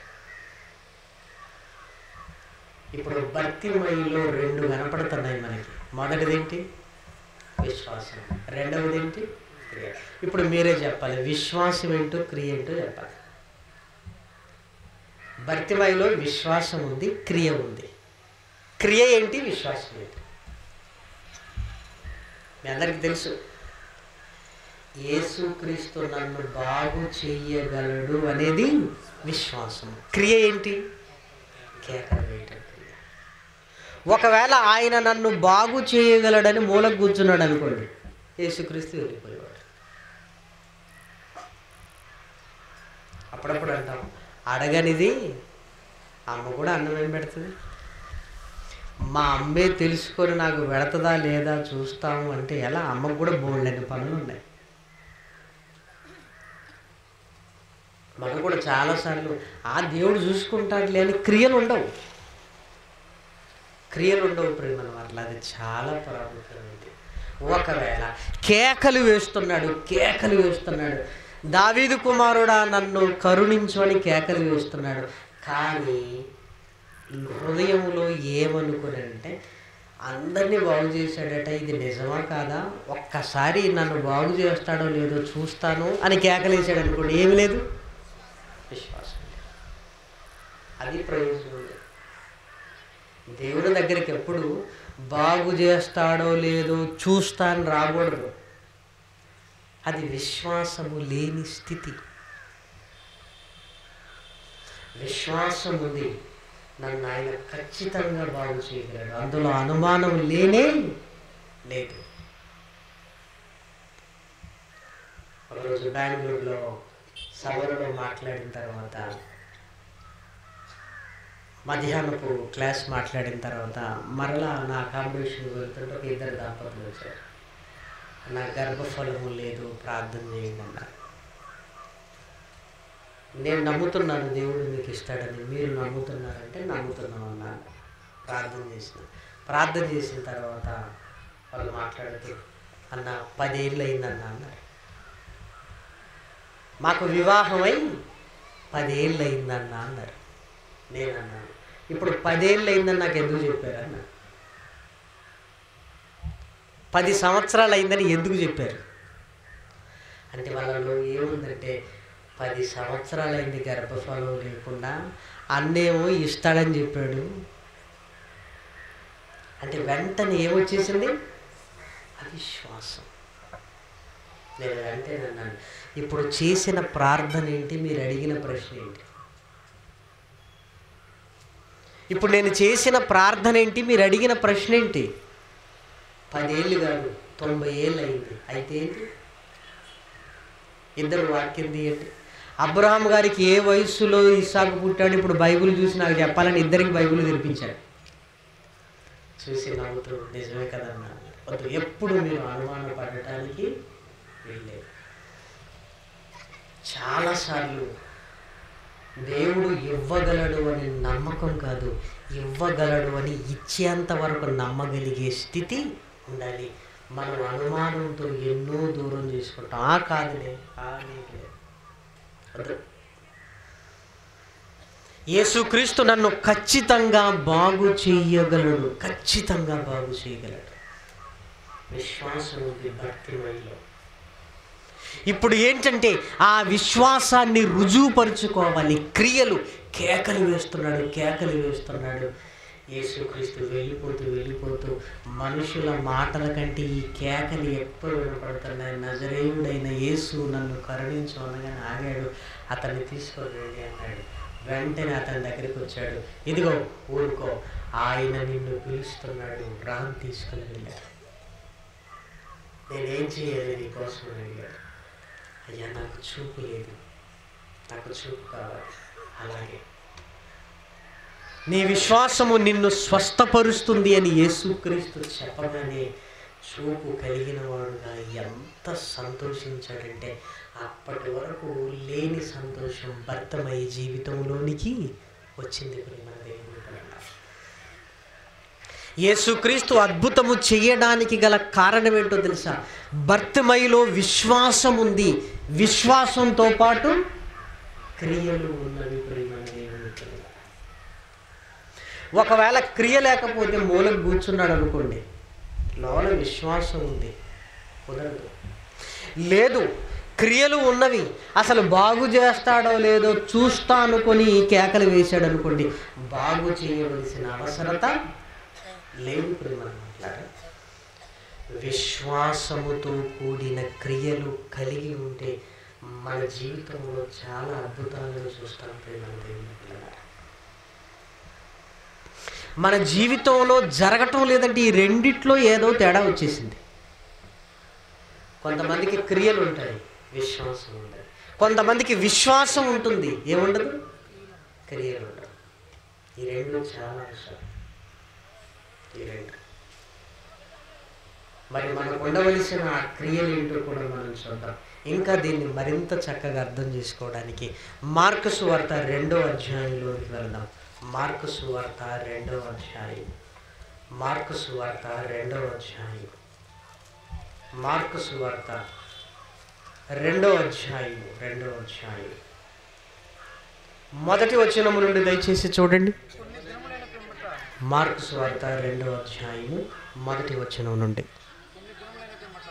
ఇప్పుడు భక్తిమయిలో రెండు కనపడుతున్నాయి మనకి మొదటిదేంటి విశ్వాసం రెండవది ఏంటి క్రియ ఇప్పుడు మీరే చెప్పాలి విశ్వాసం ఏంటో క్రియ ఏంటో చెప్పాలి భక్తిమయిలో విశ్వాసం ఉంది క్రియ ఉంది క్రియ ఏంటి విశ్వాసం ఏంటి మీ అందరికి తెలుసు యేసుక్రీస్తు నన్ను బాగు చెయ్యగలడు అనేది విశ్వాసం క్రియ ఏంటి కేకలు వేయటం క్రియ ఒకవేళ ఆయన నన్ను బాగు చేయగలడని మూలకు కూర్చున్నాడు అనుకోండి యేసుక్రీస్తు వెళ్ళిపోయేవాడు అప్పుడప్పుడు అంటాం అడగనిది అమ్మ కూడా అన్నం ఏం పెడుతుంది మా అమ్మే తెలుసుకొని నాకు వెళతదా లేదా చూస్తాము అంటే ఎలా అమ్మకు కూడా బోల్డని పనులు ఉన్నాయి మనం కూడా చాలాసార్లు ఆ దేవుడు చూసుకుంటాడులే అని క్రియలు ఉండవు క్రియలు ఉండవు ప్రేమ అట్లా అది చాలా ప్రాముఖ్యమైనది ఒకవేళ కేకలు వేస్తున్నాడు కేకలు వేస్తున్నాడు దావీదు కుమారుడా నన్ను కరుణించు అని కేకలు వేస్తున్నాడు కానీ ఈ హృదయంలో ఏమనుకుని అంటే అందరినీ బాగు చేశాడట ఇది నిజమా కాదా ఒక్కసారి నన్ను బాగు చేస్తాడో లేదో చూస్తాను అని కేకలేసాడు అనుకోండి ఏమి లేదు విశ్వాసం లేదు. అది ప్రయోజనం లేదు దేవుడి దగ్గరికి ఎప్పుడు బాగు చేస్తాడో లేదో చూస్తాను రాకూడదు అది విశ్వాసము లేని స్థితి విశ్వాసం ఉంది నన్ను ఆయన ఖచ్చితంగా బాగు చేయగలడు అందులో అనుమానం లేనే లేదు ఒకరోజు బెంగళూరులో సభలో మాట్లాడిన తర్వాత మధ్యాహ్నపు క్లాస్ మాట్లాడిన తర్వాత మరలా నా అకామిడేషన్ వెళ్తుంటే ఒక ఇద్దరు దంపతులు వచ్చారు నా గర్భఫలము లేదు ప్రార్థన చేయండి అన్నారు నేను నమ్ముతున్నాను దేవుడు మీకు ఇస్తాడని మీరు నమ్ముతున్నారంటే నమ్ముతున్నాం అన్నాను ప్రార్థన చేసిన ప్రార్థన చేసిన తర్వాత వాళ్ళు మాట్లాడుతూ అన్న పదేళ్ళు అయిందన్న అన్నారు మాకు వివాహమై పదేళ్ళు అయిందన్న అన్నారు నేను అన్నాను ఇప్పుడు పదేళ్ళు అయిందని నాకు ఎందుకు చెప్పారు అన్న పది సంవత్సరాలు అయిందని ఎందుకు చెప్పారు అంటే వాళ్ళలో ఏముందంటే పది సంవత్సరాలు అయింది గర్భఫలం లేకుండా అన్నేమో ఇస్తాడని చెప్పాడు అంటే వెంటనే ఏమొచ్చేసింది అవిశ్వాసం నేను వెంటనే అన్నాను ఇప్పుడు చేసిన ప్రార్థన ఏంటి మీరు అడిగిన ప్రశ్న ఏంటి ఇప్పుడు నేను చేసిన ప్రార్థన ఏంటి మీరు అడిగిన ప్రశ్న ఏంటి పదేళ్ళు కాదు తొంభై ఏళ్ళు అయింది అయితే ఏంటి ఇద్దరు వాక్యం తీయండి అబ్రహాం గారికి ఏ వయస్సులో ఇస్సాకు పుట్టాడు ఇప్పుడు బైబిల్ చూసి నాకు చెప్పాలని ఇద్దరికి బైబిల్ తెరిపించాడు చూసి నవ్వుతూ నిజమే కదన్నా వద్దు ఎప్పుడు మీరు అనుమాన పడటానికి వెళ్ళలేదు చాలాసార్లు దేవుడు ఇవ్వగలడు అని నమ్మకం కాదు ఇవ్వగలడు అని ఇచ్చేంత వరకు నమ్మగలిగే స్థితి ఉండాలి మనం అనుమానంతో ఎన్నో దూరం చేసుకుంటాం ఆ కాదులే ఆ నీకులే. వద్దు. యేసుక్రీస్తు నన్ను ఖచ్చితంగా బాగు చేయగలడు ఖచ్చితంగా బాగు చేయగలడు విశ్వాసం ఉంది భక్తిమయంలో ఇప్పుడు ఏంటంటే ఆ విశ్వాసాన్ని రుజువుపరుచుకోవాలి క్రియలు కేకలు వేస్తున్నాడు కేకలు వేస్తున్నాడు యేసుక్రీస్తు వెళ్ళిపోతూ వెళ్ళిపోతూ మనుషుల మాటల కంటే ఈ కేకలు ఎప్పుడు వినపడుతున్నాయి నజరేయుడైన యేసు నన్ను కరుణించు అనగానే ఆగాడు అతన్ని తీసుకొని వెళ్ళి అన్నాడు వెంటనే అతని దగ్గరికి వచ్చాడు ఇదిగో ఊరుకో ఆయన నిన్ను పిలుస్తున్నాడు రామ్ తీసుకుని వెళ్ళాడు నేనేం చేయాలి నీకోసం అని అడిగాడు అయ్యా నాకు చూపు లేదు నాకు చూపు కావాలి అలాగే నీ విశ్వాసము నిన్ను స్వస్థపరుస్తుంది అని యేసుక్రీస్తు చెప్పగానే చూపు కలిగిన వాడుగా ఎంత సంతోషించాడంటే అప్పటి వరకు లేని సంతోషం భర్తమై జీవితంలోనికి వచ్చింది ప్రేమ దేవుని వలన. యేసుక్రీస్తు అద్భుతము చేయడానికి గల కారణం ఏంటో తెలుసా భర్తమయిలో విశ్వాసం ఉంది విశ్వాసంతో పాటు క్రియలు ఉన్నవి ప్రేమ దేవుని వలన. ఒకవేళ క్రియ లేకపోతే మూలకు కూర్చున్నాడు అనుకోండి లోన విశ్వాసం ఉంది కుదరదు లేదు క్రియలు ఉన్నవి అసలు బాగు చేస్తాడో లేదో చూస్తా అనుకొని కేకలు వేశాడు అనుకోండి బాగు చేయవలసిన అవసరత లేదు ప్రేమ మాట్లాడారు విశ్వాసముతో కూడిన క్రియలు కలిగి ఉంటే మన జీవితంలో చాలా అద్భుతాలను చూస్తాం ప్రేమ దేవుని పిల్లలారా. మన జీవితంలో జరగటం లేదంటే ఈ రెండిట్లో ఏదో తేడా వచ్చేసింది కొంతమందికి క్రియలు ఉంటాయి విశ్వాసం ఉండదు కొంతమందికి విశ్వాసం ఉంటుంది ఏముండదు క్రియలు ఉండదు ఈ రెండు చాలా అవసరం ఈ రెండు మరి మనకు ఉండవలసిన ఆ క్రియలు ఏంటో కూడా మనం చూద్దాం ఇంకా దీన్ని మరింత చక్కగా అర్థం చేసుకోవడానికి మార్కు సువార్త రెండో అధ్యాయంలోకి వెళ్దాం మార్కు సువార్త రెండో అధ్యాయం మార్కు సువార్త రెండో అధ్యాయం మార్కు సువార్త రెండో అధ్యాయం రెండో అధ్యాయం మొదటి వచనము నుండి దయచేసి చూడండి
కొన్ని దినములైన పిమ్మట
మార్కు సువార్త రెండో అధ్యాయము మొదటి వచనం నుండి
కొన్ని దినములైన పిమ్మట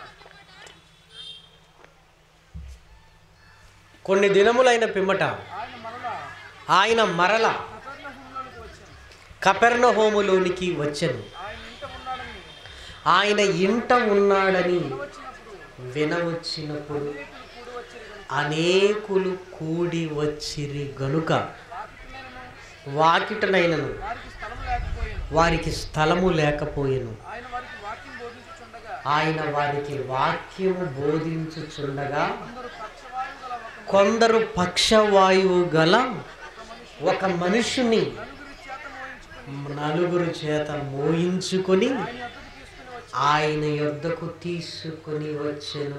కొన్ని దినములైన పిమ్మట
ఆయన మరలా
ఆయన మరల
కపెర్నహూములోనికి వచ్చాను
కపెర్ణ హోములోనికి వచ్చెను
ఆయన ఇంట ఉన్నాడని
ఆయన ఇంట ఉన్నాడని
వచ్చినప్పుడు
వినవచ్చినప్పుడు
అనేకులు కూడి వచ్చిరి కనుక
అనేకులు కూడి వచ్చిరి గనుక
వాకిటనైనను
వాకిటనైనను
వారికి స్థలము లేకపోయాను
వారికి స్థలము లేకపోయెను
ఆయన వారికి వాక్యం బోధించుచుండగా
ఆయన వారికి వాక్యము బోధించుచుండగా
కొందరు పక్షవాయువు గల
కొందరు పక్షవాయువు గల ఒక మనుషుని
నలుగురి చేత మోయించుకుని
నలుగురు చేత మోయించుకొని
ఆయన యొద్దకు తీసుకుని వచ్చి
ఆయన యొద్దకు తీసుకుని వచ్చెను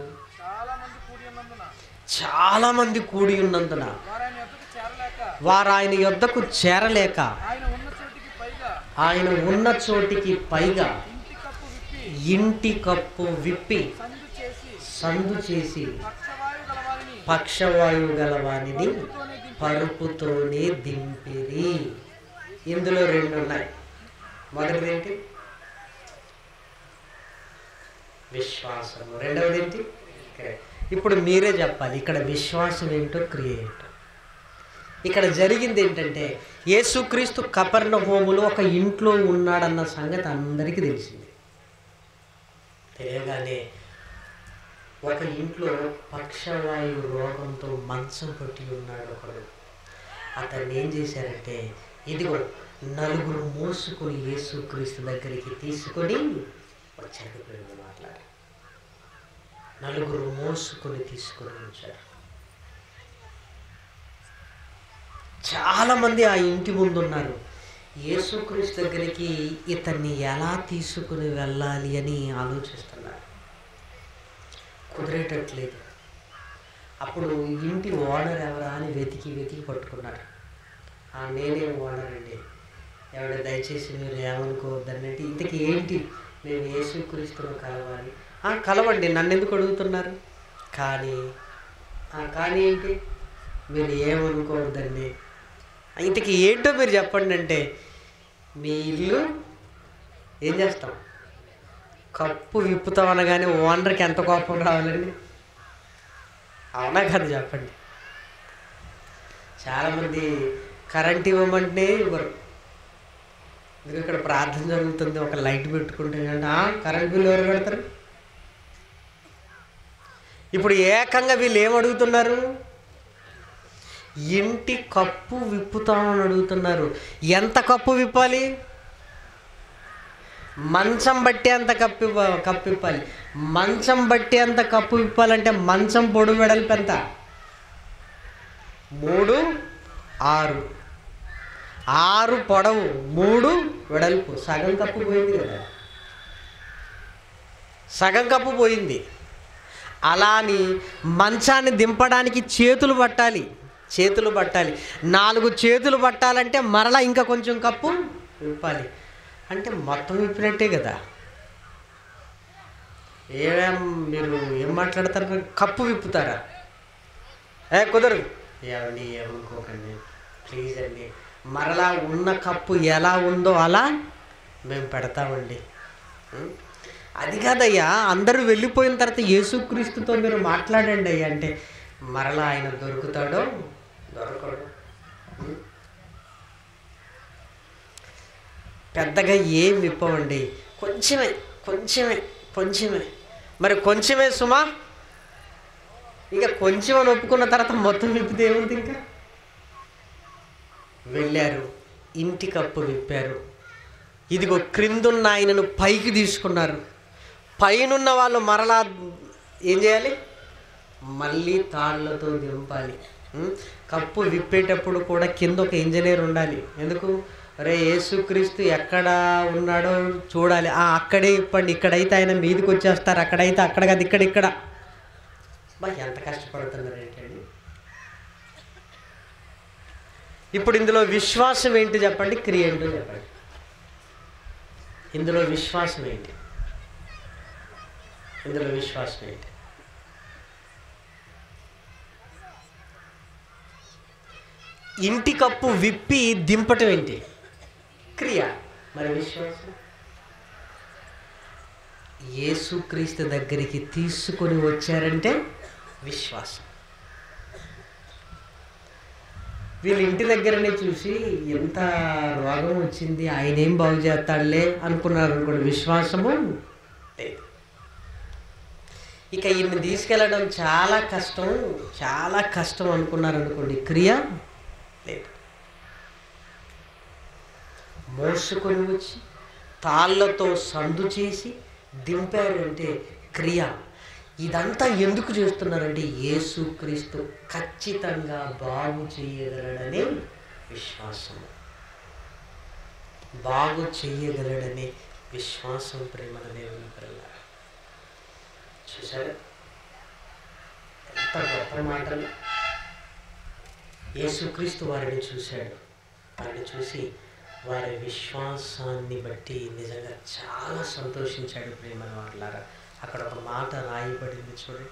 చాలా మంది కూడి ఉన్నందున
చాలా మంది కూడి ఉన్నందున
వారు ఆయన యొద్దకు చేరలేక
వారు ఆయన యొద్దకు చేరలేక
ఆయన ఉన్న చోటికి పైగా
ఆయన ఉన్న చోటికి పైగా
ఇంటి కప్పు విప్పి
ఇంటి కప్పు విప్పి
సందు చేసి
సందు చేసి
పక్షవాయువు గల వారిని
పక్షవాయువు గలవానిది పరుపుతోనే దింపిరి ఇందులో రెండు ఉన్నాయి మొదటిది ఏంటి విశ్వాసము రెండవది ఏంటి ఓకే. ఇప్పుడు మీరే చెప్పాలి ఇక్కడ విశ్వాసం ఏంటో క్రియ ఏంటో ఇక్కడ జరిగింది ఏంటంటే యేసుక్రీస్తు కపర్ణ హోములో ఒక ఇంట్లో ఉన్నాడన్న సంగతి అందరికీ తెలిసింది తెలియగానే ఒక ఇంట్లో పక్షవాయు రోగంతో మంచం పట్టి ఉన్నాడు ఒకడు అతన్ని ఏం చేశారంటే ఇదిగో నలుగురు మోసుకొని యేసుక్రీస్తు దగ్గరికి తీసుకొని వచ్చాడు ప్రేమ మాట్లాడి నలుగురు మోసుకొని తీసుకొని వచ్చారు చాలామంది ఆ ఇంటి ముందు ఉన్నారు యేసుక్రీస్తు దగ్గరికి ఇతన్ని ఎలా తీసుకుని వెళ్ళాలి అని ఆలోచిస్తున్నారు కుదిరేటట్లేదు అప్పుడు ఇంటి ఓనర్ ఎవరా అని వెతికి వెతికి పట్టుకున్నారు "ఆ, నేనే ఓనర్ అండి ఎవడ దయచేసి మీరు ఏమనుకోవద్దన్నట్టు ఇంతకీ ఏంటి మేము యేసుక్రీస్తును కలవాలి "ఆ, కలవండి నన్ను ఎందుకు అడుగుతున్నారు కానీ "ఆ, కానీ ఏంటి మీరు ఏమనుకోవద్దండి ఇంతకీ ఏంటో మీరు చెప్పండి అంటే మీ ఇల్లు ఏం చేస్తాం కప్పు విప్పుతాం అనగానే ఓనర్కి ఎంత కోపం రావాలండి అవునా కదా చెప్పండి చాలామంది కరెంట్ ఇవ్వమంటే ఇవ్వరు ఇదిగో ఇక్కడ ప్రార్థన జరుగుతుంది ఒక లైట్ పెట్టుకుంటే అంటే "ఆ, కరెంట్ బిల్ ఎవరు పెడతారు ఇప్పుడు ఏకంగా వీళ్ళు ఏం అడుగుతున్నారు ఇంటి కప్పు విప్పుతామని అడుగుతున్నారు ఎంత కప్పు విప్పాలి మంచం బట్టి అంత కప్పు ఇవ్వ- కప్పు ఇప్పాలి మంచం బట్టి అంత కప్పు విప్పాలంటే మంచం పొడు వెడల్పు ఎంత మూడు ఆరు ఆరు పొడవు మూడు వెడల్పు సగం కప్పు పోయింది కదా సగం కప్పు పోయింది అలా అని మంచాన్ని దింపడానికి చేతులు పట్టాలి చేతులు పట్టాలి నాలుగు చేతులు పట్టాలంటే మరలా ఇంకా కొంచెం కప్పు విప్పాలి అంటే మొత్తం విప్పినట్టే కదా ఏమేం మీరు ఏం మాట్లాడతారు కప్పు విప్పుతారా ఏ కుదరదు ఏమండి ఏమనుకోకండి ప్లీజ్ అండి మరలా ఉన్న కప్పు ఎలా ఉందో అలా మేము పెడతామండి ఉం? అది కాదయ్యా అందరూ వెళ్ళిపోయిన తర్వాత యేసుక్రీస్తుతో మీరు మాట్లాడండి అయ్యా అంటే మరలా ఆయన దొరుకుతాడో దొరకడు ఉం? పెద్దగా ఏం విప్పవండి కొంచెమే కొంచెమే కొంచెమే మరి కొంచెమే సుమా ఇక కొంచెం అని ఒప్పుకున్న తర్వాత మొత్తం విప్పితే ఏముంది ఇంకా వెళ్ళారు ఇంటి కప్పు విప్పారు ఇదిగో క్రిందున్న ఆయనను పైకి తీసుకున్నారు పైనున్న వాళ్ళు మరలా ఏం చేయాలి మళ్ళీ తాళ్ళతో దింపాలి ఉం? కప్పు విప్పేటప్పుడు కూడా కింద ఒక ఇంజనీర్ ఉండాలి ఎందుకు రే యేసుక్రీస్తు ఎక్కడ ఉన్నాడో చూడాలి ఆ అక్కడే ఇప్పండి ఇక్కడైతే ఆయన మీదకి వచ్చేస్తారు అక్కడైతే అక్కడ కాదు ఇక్కడ ఇక్కడ బా ఎంత కష్టపడుతున్నారు ఏంటండి ఇప్పుడు ఇందులో విశ్వాసం ఏంటి చెప్పండి క్రియ ఏంటో చెప్పండి ఇందులో విశ్వాసం ఏంటి ఇందులో విశ్వాసం ఏంటి ఇంటి కప్పు విప్పి దింపటం ఏంటి క్రియ మరి విశ్వాసం యేసుక్రీస్తు దగ్గరికి తీసుకొని వచ్చారంటే విశ్వాసం వీళ్ళ ఇంటి దగ్గరనే చూసి ఎంత రోగం వచ్చింది ఆయన ఏం బాగు చేస్తాడులే అనుకున్నారు అనుకోండి విశ్వాసము లేదు ఇక ఈయన్ని తీసుకెళ్ళడం చాలా కష్టం చాలా కష్టం అనుకున్నారు అనుకోండి క్రియ లేదు మోసుకొని వచ్చి తాళ్ళతో సందు చేసి దింపారు అంటే క్రియ ఇదంతా ఎందుకు చేస్తున్నారంటే యేసుక్రీస్తు ఖచ్చితంగా బాగు చేయగలడనే విశ్వాసము బాగు చేయగలడనే విశ్వాసం ప్రేమల దేవుని పిల్లల చూసారా ఎంత గొప్ప మాటలు యేసుక్రీస్తు వారిని చూశాడు వారిని చూసి వారి విశ్వాసాన్ని బట్టి నిజంగా చాలా సంతోషించాడు ప్రేమల వాళ్ళారా అక్కడ ఒక మాట రాయబడింది చూడండి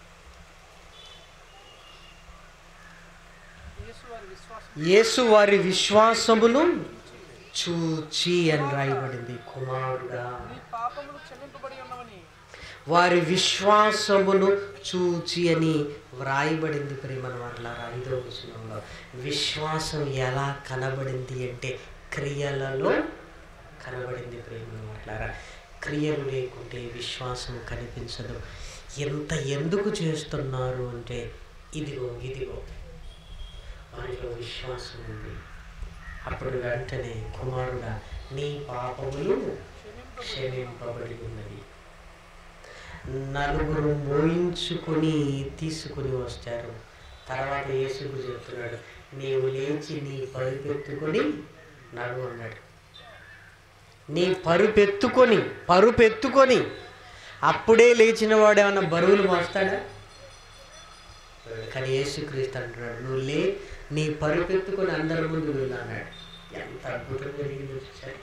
యేసు వారి విశ్వాసం
యేసు వారి విశ్వాసమును చూచి అని రాయబడింది కుమారుడా
నీ పాపములు క్షమింపబడి ఉన్నవని
వారి విశ్వాసమును చూచి అని వ్రాయబడింది ప్రేమల వాళ్ళ ఐదో వచనంలో విశ్వాసం ఎలా కనబడింది అంటే క్రియలలో కనబడింది ప్రేమల వాళ్ళారా క్రియలు లేకుంటే విశ్వాసం కనిపించదు ఎంత ఎందుకు చేస్తున్నారు అంటే ఇదిగో ఇదిగో వారిలో విశ్వాసం ఉంది అప్పుడు వెంటనే కుమారుడా నీ పాపములు క్షమింపబడి ఉన్నవి నలుగురు మోయించుకొని తీసుకుని వస్తారు తర్వాత యేసుకు చెప్తున్నాడు నీవు లేచి నీ పరుపెత్తుకొని నడు అన్నాడు నీ పరుపెత్తుకొని పరుపెత్తుకొని అప్పుడే లేచిన వాడు ఏమన్నా బరువులు మోస్తాడా కానీ యేసుక్రీస్తు అంటున్నాడు నువ్వు లే నీ పరుపెత్తుకొని అందరి ముందు వెళ్ళు అన్నాడు ఎంత అద్భుతం జరిగిందో చూసారు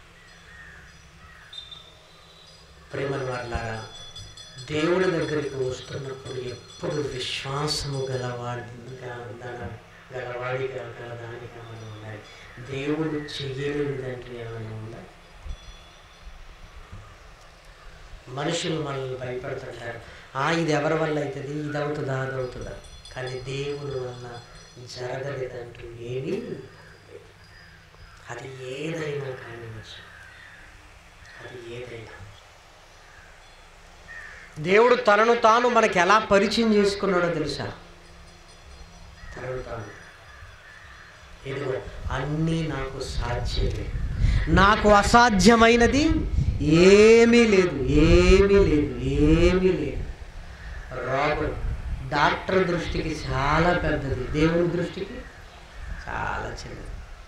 ప్రేమల వాళ్ళారా దేవుడి దగ్గరికి వస్తున్నప్పుడు ఎప్పుడు విశ్వాసము గలవాడిగా ఉండాలి గలవాడిగా గలదానిగా మనం ఉండాలి దేవుడు చెయ్యలేని దాంట్లో ఏమైనా ఉందా మనుషులు మనల్ని భయపడుతుంటారు ఆ ఇది ఎవరి వల్ల అవుతుంది ఇది అవుతుందా అది అవుతుందా కానీ దేవుని వల్ల జరగలేదంటూ ఏమీ లేదు. అది ఏదైనా కానివచ్చు అది ఏదైనా దేవుడు తనను తాను మనకి ఎలా పరిచయం చేసుకున్నాడో తెలుసా తనను తాను ఇదిగో అన్నీ నాకు సాధ్యమే నాకు అసాధ్యమైనది ఏమీ లేదు ఏమీ లేదు ఏమీ లేదు రోగం డాక్టర్ దృష్టికి చాలా పెద్దది దేవుని దృష్టికి చాలా చిన్నది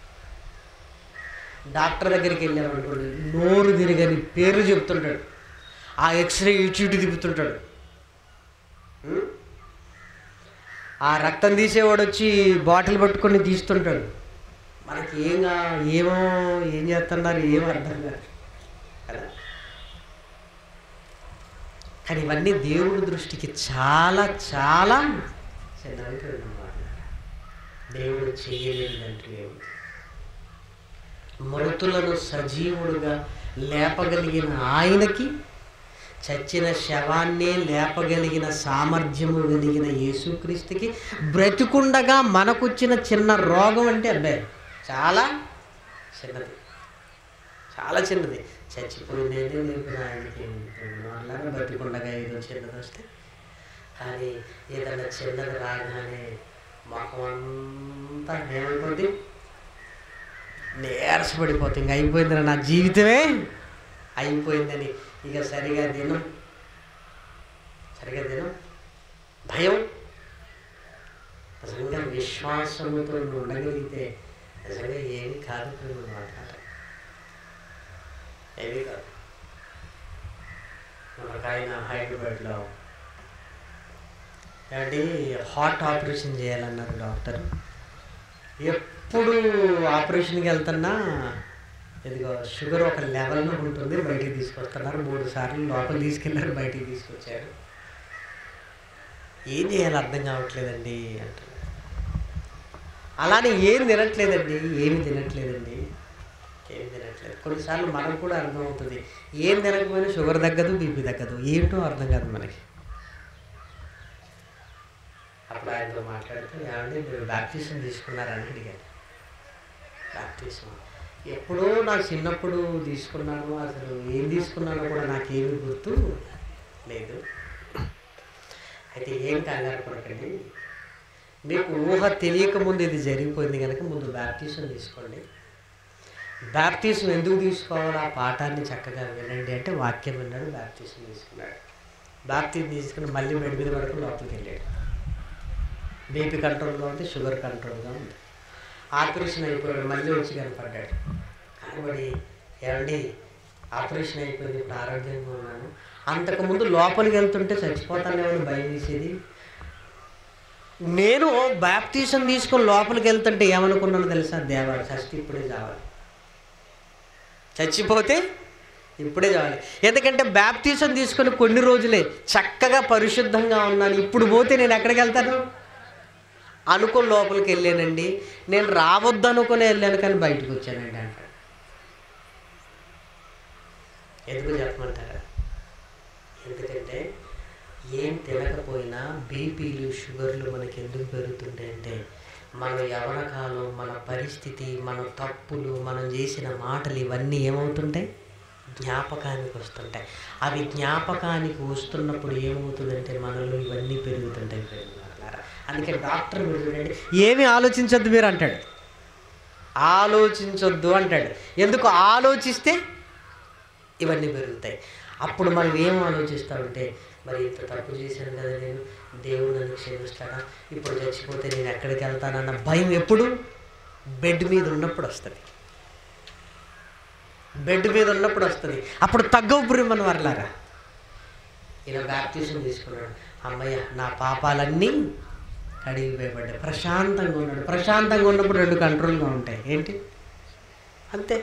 డాక్టర్ దగ్గరికి వెళ్ళామనుకోండి నోరు తిరగని పేర్లు చెప్తుంటాడు ఆ ఎక్స్రే ఇటు ఇటు తిప్పుతుంటాడు ఉం? ఆ రక్తం తీసేవాడు వచ్చి బాటిల్ పట్టుకొని తీస్తుంటాడు మనకి ఏం కా- ఏమో ఏం చేస్తున్నారు ఏమో అర్థం కాదు కదా కానీ ఇవన్నీ దేవుడి దృష్టికి చాలా చాలా చిన్నవి అన్నమాట దేవుడు చేయలేదంటూ ఏమిటి మృతులను సజీవుడుగా లేపగలిగిన ఆయనకి చచ్చిన శవాన్నే లేపగలిగిన సామర్థ్యము కలిగిన యేసుక్రీస్తుకి బ్రతికుండగా మనకొచ్చిన చిన్న రోగం అంటే అబ్బాయి చాలా చిన్నది చాలా చిన్నది చచ్చిపోయిందేనే లేపిన ఆయనకి అలాగే బ్రతికుండగా ఏదో చిన్నది వస్తే కానీ ఏదైనా చిన్నది రాగానే మొహం అంతా ఏమైపోద్ది నీరసపడిపోతుంది ఇంక అయిపోయింది నా జీవితమే అయిపోయిందని ఇక సరిగా తినం సరిగా తినం భయం నిజంగా విశ్వాసముతో నువ్వు ఉండగలిగితే నిజంగా ఏమి కాదు ప్రేమ మాట ఏమీ కాదు మనకు ఆయన హైదరాబాద్లో ఏమంటే హార్ట్ ఆపరేషన్ చేయాలన్నారు డాక్టర్ ఎప్పుడు ఆపరేషన్కి వెళ్తున్నా ఇదిగో షుగర్ ఒక లెవెల్లో ఉంటుంది బయటికి తీసుకొస్తున్నారు మూడు సార్లు లోపల తీసుకెళ్ళారు బయటికి తీసుకొచ్చారు ఏం చేయాలో అర్థం కావట్లేదండి అంటారు అలానే ఏం తినట్లేదండి ఏమి తినట్లేదండి ఏం తినట్లేదు కొన్నిసార్లు మనకు కూడా అర్థం అవుతుంది ఏం తినకపోయినా షుగర్ తగ్గదు బీపీ తగ్గదు ఏంటో అర్థం కాదు మనకి అప్పుడు ఆయనతో మాట్లాడుతూ ఏమండి మీరు బ్యాప్టిజం తీసుకున్నారని అడిగాను బ్యాప్టిజం ఎప్పుడో నా చిన్నప్పుడు తీసుకున్నాను అసలు ఏం తీసుకున్నానో కూడా నాకేమీ గుర్తు లేదు అయితే ఏం కంగారు పడకండి మీకు ఊహ తెలియక ముందు ఇది జరిగిపోయింది కనుక ముందు బ్యాప్టిజం తీసుకోండి బ్యాప్టిజం ఎందుకు తీసుకోవాలో ఆ పాఠాన్ని చక్కగా వినండి అంటే వాక్యం విన్నాడు బ్యాప్టిజం తీసుకున్నాడు బ్యాప్టిజం తీసుకుని మళ్ళీ బెడ్ మీద పడుకుని లోపలికి వెళ్ళాడు బీపీ కంట్రోల్గా ఉంది షుగర్ కంట్రోల్గా ఉంది ఆపరేషన్ అయిపోయాడు మళ్ళీ వచ్చి కనపడ్డాడు కనబడి ఏమండి ఆపరేషన్ అయిపోయింది ఇప్పుడు ఆరోగ్యంగా ఉన్నాను అంతకుముందు లోపలికి వెళ్తుంటే చచ్చిపోతానేమని భయం వేసేది నేను బ్యాప్టిజం తీసుకొని లోపలికి వెళ్తుంటే ఏమనుకున్నాను తెలుసా దేవాడు చచ్చి ఇప్పుడే చావాలి చచ్చిపోతే ఇప్పుడే చావాలి ఎందుకంటే బ్యాప్టిజం తీసుకొని కొన్ని రోజులే చక్కగా పరిశుద్ధంగా ఉన్నాను ఇప్పుడు పోతే నేను ఎక్కడికి వెళ్తాను అనుకుని లోపలికి వెళ్ళానండి నేను రావద్దు అనుకుని వెళ్ళాను కానీ బయటకు వచ్చానండి అంటాడు ఎందుకు చెప్పమంటారా ఎందుకంటే ఏం తినకపోయినా బీపీలు షుగర్లు మనకి ఎందుకు పెరుగుతుంటాయంటే మన యవన కాలం మన పరిస్థితి మన తప్పులు మనం చేసిన మాటలు ఇవన్నీ ఏమవుతుంటాయి జ్ఞాపకానికి వస్తుంటాయి అవి జ్ఞాపకానికి వస్తున్నప్పుడు ఏమవుతుందంటే మనలో ఇవన్నీ పెరుగుతుంటాయి ప్రేమికులారా. అందుకే డాక్టర్ మీరు చూడండి ఏమి ఆలోచించొద్దు మీరు అంటాడు ఆలోచించొద్దు అంటాడు ఎందుకు ఆలోచిస్తే ఇవన్నీ పెరుగుతాయి అప్పుడు మనం ఏం ఆలోచిస్తామంటే మరి ఇంత తప్పు చేశాను కదా నేను దేవుడు నన్ను క్షమిస్తాడా ఇప్పుడు చచ్చిపోతే నేను ఎక్కడికి వెళ్తానన్న భయం ఎప్పుడు బెడ్ మీద ఉన్నప్పుడు వస్తుంది బెడ్ మీద ఉన్నప్పుడు వస్తుంది అప్పుడు తగ్గవు పురిమన్ వర్లారా ఈయన బ్యాప్టిజం తీసుకున్నాడు అమ్మయ్య నా పాపాలన్నీ కడిగిపోయబడ్డాయి ప్రశాంతంగా ఉన్నాడు ప్రశాంతంగా ఉన్నప్పుడు రెండు కంట్రోల్గా ఉంటాయి ఏంటి అంతే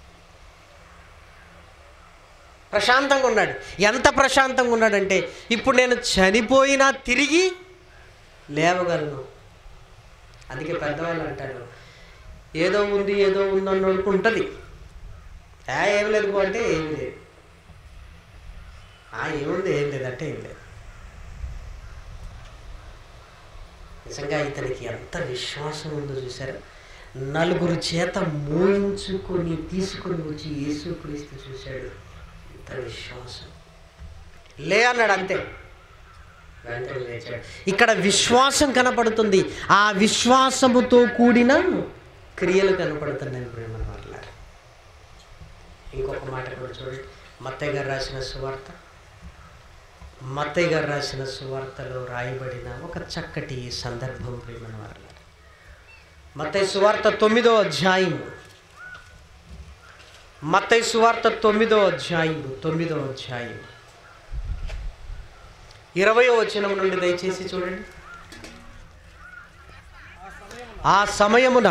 ప్రశాంతంగా ఉన్నాడు ఎంత ప్రశాంతంగా ఉన్నాడంటే ఇప్పుడు నేను చనిపోయినా తిరిగి లేవగలను అందుకే పెద్దవాళ్ళు అంటారు ఏదో ఉంది ఏదో ఉంది అన్నోడుకు ఉంటుంది ఆ ఏం లేదు పో అంటే ఏం లేదు ఆ ఏముంది ఏం లేదంటే ఏం లేదు నిజంగా ఇతనికి ఎంత విశ్వాసం ఉందో చూసారా నలుగురు చేత మోయించుకొని తీసుకొని వచ్చి యేసుక్రీస్తు చూశాడు ఎంత విశ్వాసం లే అన్నాడు అంతే వెంటనే లేచాడు ఇక్కడ విశ్వాసం కనపడుతుంది ఆ విశ్వాసముతో కూడిన క్రియలు కనపడుతున్నాయి ప్రేమ మాట్లాడు ఇంకొక మాట కూడా చూడండి మత్తయ్య గారు రాసిన సువార్త మత్తయ్య గారు రాసిన సువార్తలో రాయబడిన ఒక చక్కటి సందర్భం ప్రేమన వారు మత్తయ్య సువార్త తొమ్మిదో అధ్యాయము మత్తయ్య సువార్త తొమ్మిదో అధ్యాయము తొమ్మిదో అధ్యాయం ఇరవయో వచనం నుండి దయచేసి చూడండి
ఆ సమయం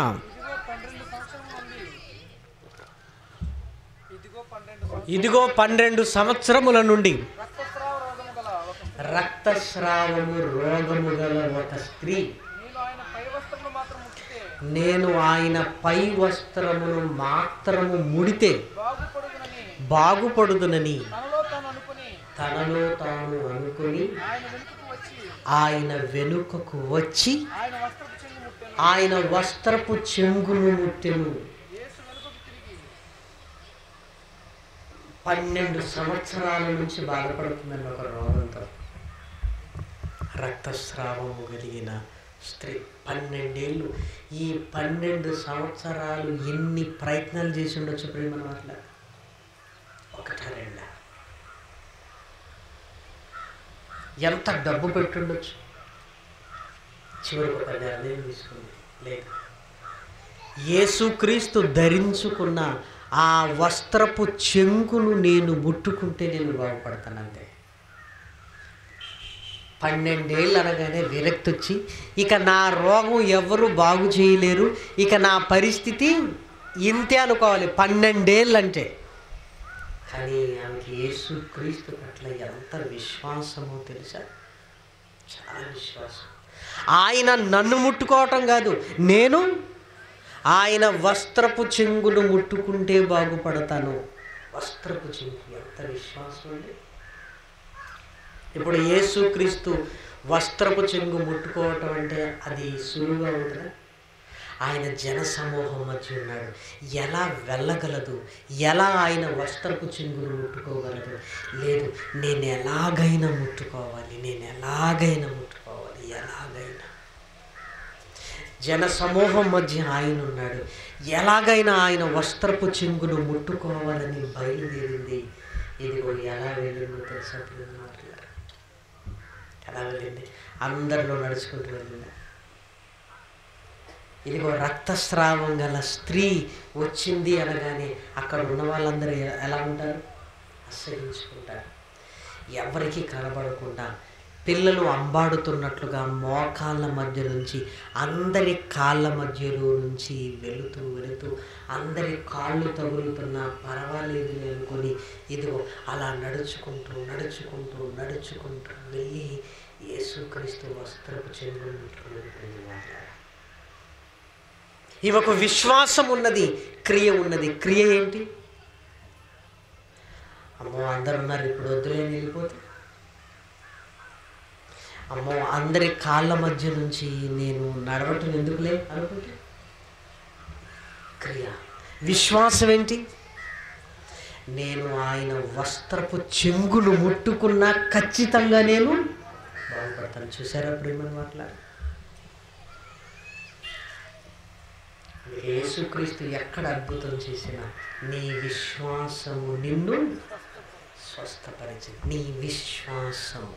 ఆ సమయమున
ఇదిగో పన్నెండు సంవత్సరం
ఇదిగో పన్నెండు సంవత్సరముల నుండి
రక్తస్రావ రోగము గల ఒక
రక్తస్రావము రోగము గల ఒక స్త్రీ
నేను ఆయన పై వస్త్రములు మాత్రం ముట్టితే
నేను ఆయన పై వస్త్రమును మాత్రము ముడితే
బాగుపడుగునని
బాగుపడుదునని
తనలో తాను అనుకుని
తనలో తాను అనుకుని
ఆయన వెనుకకు వచ్చి
ఆయన వెనుకకు వచ్చి
ఆయన వస్త్రపు చెంగు ముట్టాను
ఆయన వస్త్రపు చెంగును ముట్టెను
యేసు వెనుకకు తిరిగి
పన్నెండు సంవత్సరాల నుంచి బాధపడుతుందండి ఒక రోగంతో రక్తస్రావము కలిగిన స్త్రీ పన్నెండేళ్ళు ఈ పన్నెండు సంవత్సరాలు ఎన్ని ప్రయత్నాలు చేసి ఉండొచ్చు ప్రేమ అట్లా ఒకట రెండా ఎంత డబ్బు పెట్టుండొచ్చు చివరికి ఒక నిర్ణయం తీసుకుంది లేదు యేసుక్రీస్తు ధరించుకున్న ఆ వస్త్రపు చెంగును నేను ముట్టుకుంటే నేను బాగుపడతానంతే పన్నెండేళ్ళు అనగానే విరక్తి వచ్చి ఇక నా రోగం ఎవరు బాగు చేయలేరు ఇక నా పరిస్థితి ఇంతే అనుకోవాలి పన్నెండేళ్ళు అంటే కానీ ఆమెకి యేసు క్రీస్తు పట్ల ఎంత విశ్వాసమో తెలుసా చాలా విశ్వాసం ఆయన నన్ను ముట్టుకోవటం కాదు నేను ఆయన వస్త్రపు చెంగును ముట్టుకుంటే బాగుపడతాను వస్త్రపు చెంగు ఎంత విశ్వాసం అండి ఇప్పుడు యేసుక్రీస్తు వస్త్రపు చెంగు ముట్టుకోవటం అంటే అది సులువుగా ఉంటుందా ఆయన జన సమూహం మధ్య ఉన్నాడు ఎలా వెళ్ళగలదు ఎలా ఆయన వస్త్రపు చెంగును ముట్టుకోగలదు లేదు నేను ఎలాగైనా ముట్టుకోవాలి నేను ఎలాగైనా ముట్టుకోవాలి ఎలాగైనా జన సమూహం మధ్య ఆయన ఉన్నాడు ఎలాగైనా ఆయన వస్త్రపు చెంగును ముట్టుకోవాలని బయలుదేరింది ఇదిగో ఎలా వెళ్ళిందో తెలుసా ప్రియమైనవారులారా? ఎలా వెళ్ళింది అందరిలో నడుచుకుంటూ వెళ్ళింది ఇదిగో రక్తస్రావం గల స్త్రీ వచ్చింది అనగానే అక్కడ ఉన్న వాళ్ళందరూ ఎ- ఎలా ఉంటారు అసహించుకుంటారు ఎవరికి కనబడకుండా పిల్లలు అంబాడుతున్నట్లుగా మోకాళ్ళ మధ్య నుంచి అందరి కాళ్ళ మధ్యలో నుంచి వెళుతూ వెళుతూ అందరి కాళ్ళు తగులుతున్నా పర్వాలేదు అనుకొని ఇదిగో అలా నడుచుకుంటూ నడుచుకుంటూ నడుచుకుంటూ వెళ్ళి యేసుక్రీస్తు వస్త్రపు చెంగును ముట్టుకుని వాళ్ళ ఈమెకు విశ్వాసం ఉన్నది క్రియ ఉన్నది క్రియ ఏంటి అమ్మో అందరు ఉన్నారు ఇప్పుడు వద్దులే వెళ్ళిపోతే అమ్మో అందరి కాళ్ళ మధ్య నుంచి నేను నడవటం ఎందుకులే అనుకుంటే క్రియ విశ్వాసం ఏంటి నేను ఆయన వస్త్రపు చెంగును ముట్టుకున్నా ఖచ్చితంగా నేను బాగుపడతాను చూసారా ప్రేమ మాట్లాడు యేసుక్రీస్తు ఎక్కడ అద్భుతం చేసినా నీ విశ్వాసము నిన్ను స్వస్థపరిచింది నీ విశ్వాసము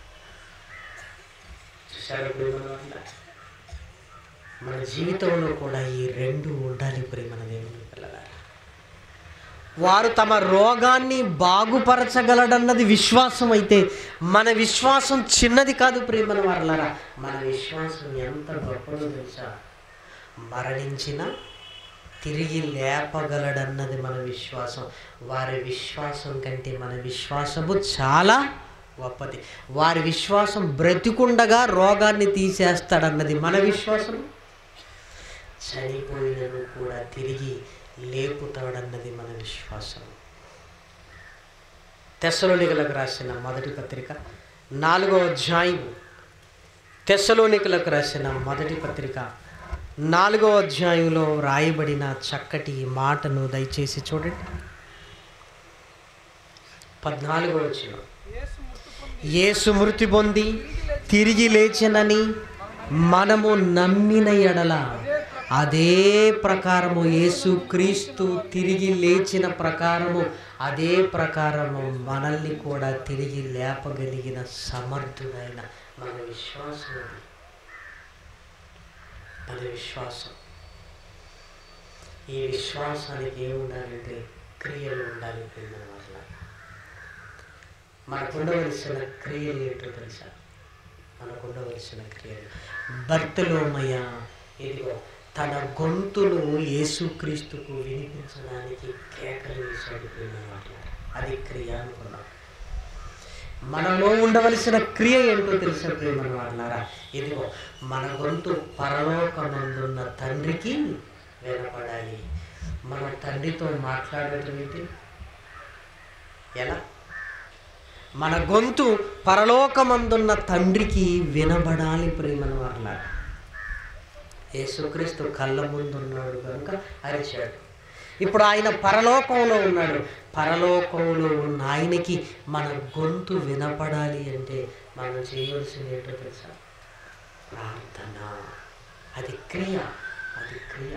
చూసారా ప్రేమల వల్ల? మన జీవితంలో కూడా ఈ రెండు ఉండాలి ప్రేమన దేవుని పిల్లలారా వారు తమ రోగాన్ని బాగుపరచగలడన్నది విశ్వాసం అయితే మన విశ్వాసం చిన్నది కాదు ప్రేమల వాళ్ళరా మన విశ్వాసం ఎంత గొప్పదో తెలుసా మరణించిన తిరిగి లేపగలడన్నది మన విశ్వాసం వారి విశ్వాసం కంటే మన విశ్వాసము చాలా గొప్పది వారి విశ్వాసం బ్రతికుండగా రోగాన్ని తీసేస్తాడన్నది మన విశ్వాసం చనిపోయినను కూడా తిరిగి లేపుతాడన్నది మన విశ్వాసం తెస్సలోనికలకు రాసిన మొదటి పత్రిక నాలుగో అధ్యాయం తెస్సలోనికలకు రాసిన మొదటి పత్రిక నాలుగో అధ్యాయంలో రాయబడిన చక్కటి మాటను దయచేసి చూడండి పద్నాలుగో వచ్చిన
యేసు మృతి పొంది
యేసు మృతి పొంది తిరిగి లేచినని మనము నమ్మిన ఎడల అదే ప్రకారము యేసు క్రీస్తు తిరిగి లేచిన ప్రకారము అదే ప్రకారము మనల్ని కూడా తిరిగి లేపగలిగిన సమర్థుడైన మన విశ్వాసం అది మన విశ్వాసం ఈ విశ్వాసానికి ఏమి ఉండాలంటే క్రియలు ఉండాలి ప్రేమ వల్ల మనకు ఉండవలసిన క్రియలు ఏంటో తెలుసా మనకు ఉండవలసిన క్రియలు భర్తలోమయ ఇదిగో తన గొంతును యేసుక్రీస్తుకు వినిపించడానికి కేకలు వేశాడు ప్రేమ వాళ్ళ అది క్రియ అనుకున్నాం మనలో ఉండవలసిన క్రియ ఏంటో తెలుసా ప్రేమ వాళ్ళారా ఇదిగో మన గొంతు పరలోకమందున్న తండ్రికి వినపడాలి మన తండ్రితో మాట్లాడటం ఏంటి ఎలా మన గొంతు పరలోకమందున్న తండ్రికి వినబడాలి ప్రేమను వాళ్ళ యేసుక్రీస్తు కళ్ళ ముందు ఉన్నాడు కనుక అరిచాడు ఇప్పుడు ఆయన పరలోకంలో ఉన్నాడు పరలోకంలో ఉన్న ఆయనకి మన గొంతు వినపడాలి అంటే మనం చేయవలసింది ఏంటో తెలుసా ప్రార్థన అది క్రియ అది క్రియ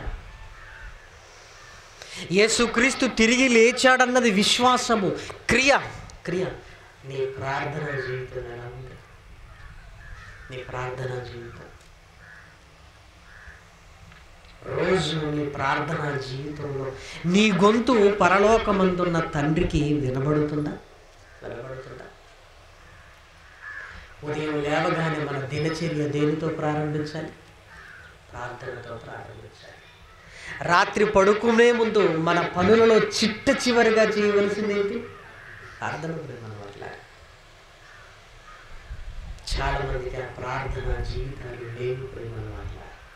యేసుక్రీస్తు తిరిగి లేచాడన్నది విశ్వాసము క్రియ క్రియ నీ ప్రార్థన జీవితం ఎలా ఉంది నీ ప్రార్థన జీవితం రోజు రోజు నీ ప్రార్థనా జీవితంలో నీ గొంతు పరలోకమందున్న తండ్రికి వినబడుతుందా వినబడుతుందా ఉదయం లేవగానే మన దినచర్య దేనితో ప్రారంభించాలి ప్రార్థనతో ప్రారంభించాలి రాత్రి పడుకునే ముందు మన పనులలో చిట్ట చివరిగా చేయవలసింది ఏంటి ప్రార్థన ప్రేమ వల్ల చాలా మందికి ఆ ప్రార్థన జీవితాలు లేవు ప్రేమ వల్ల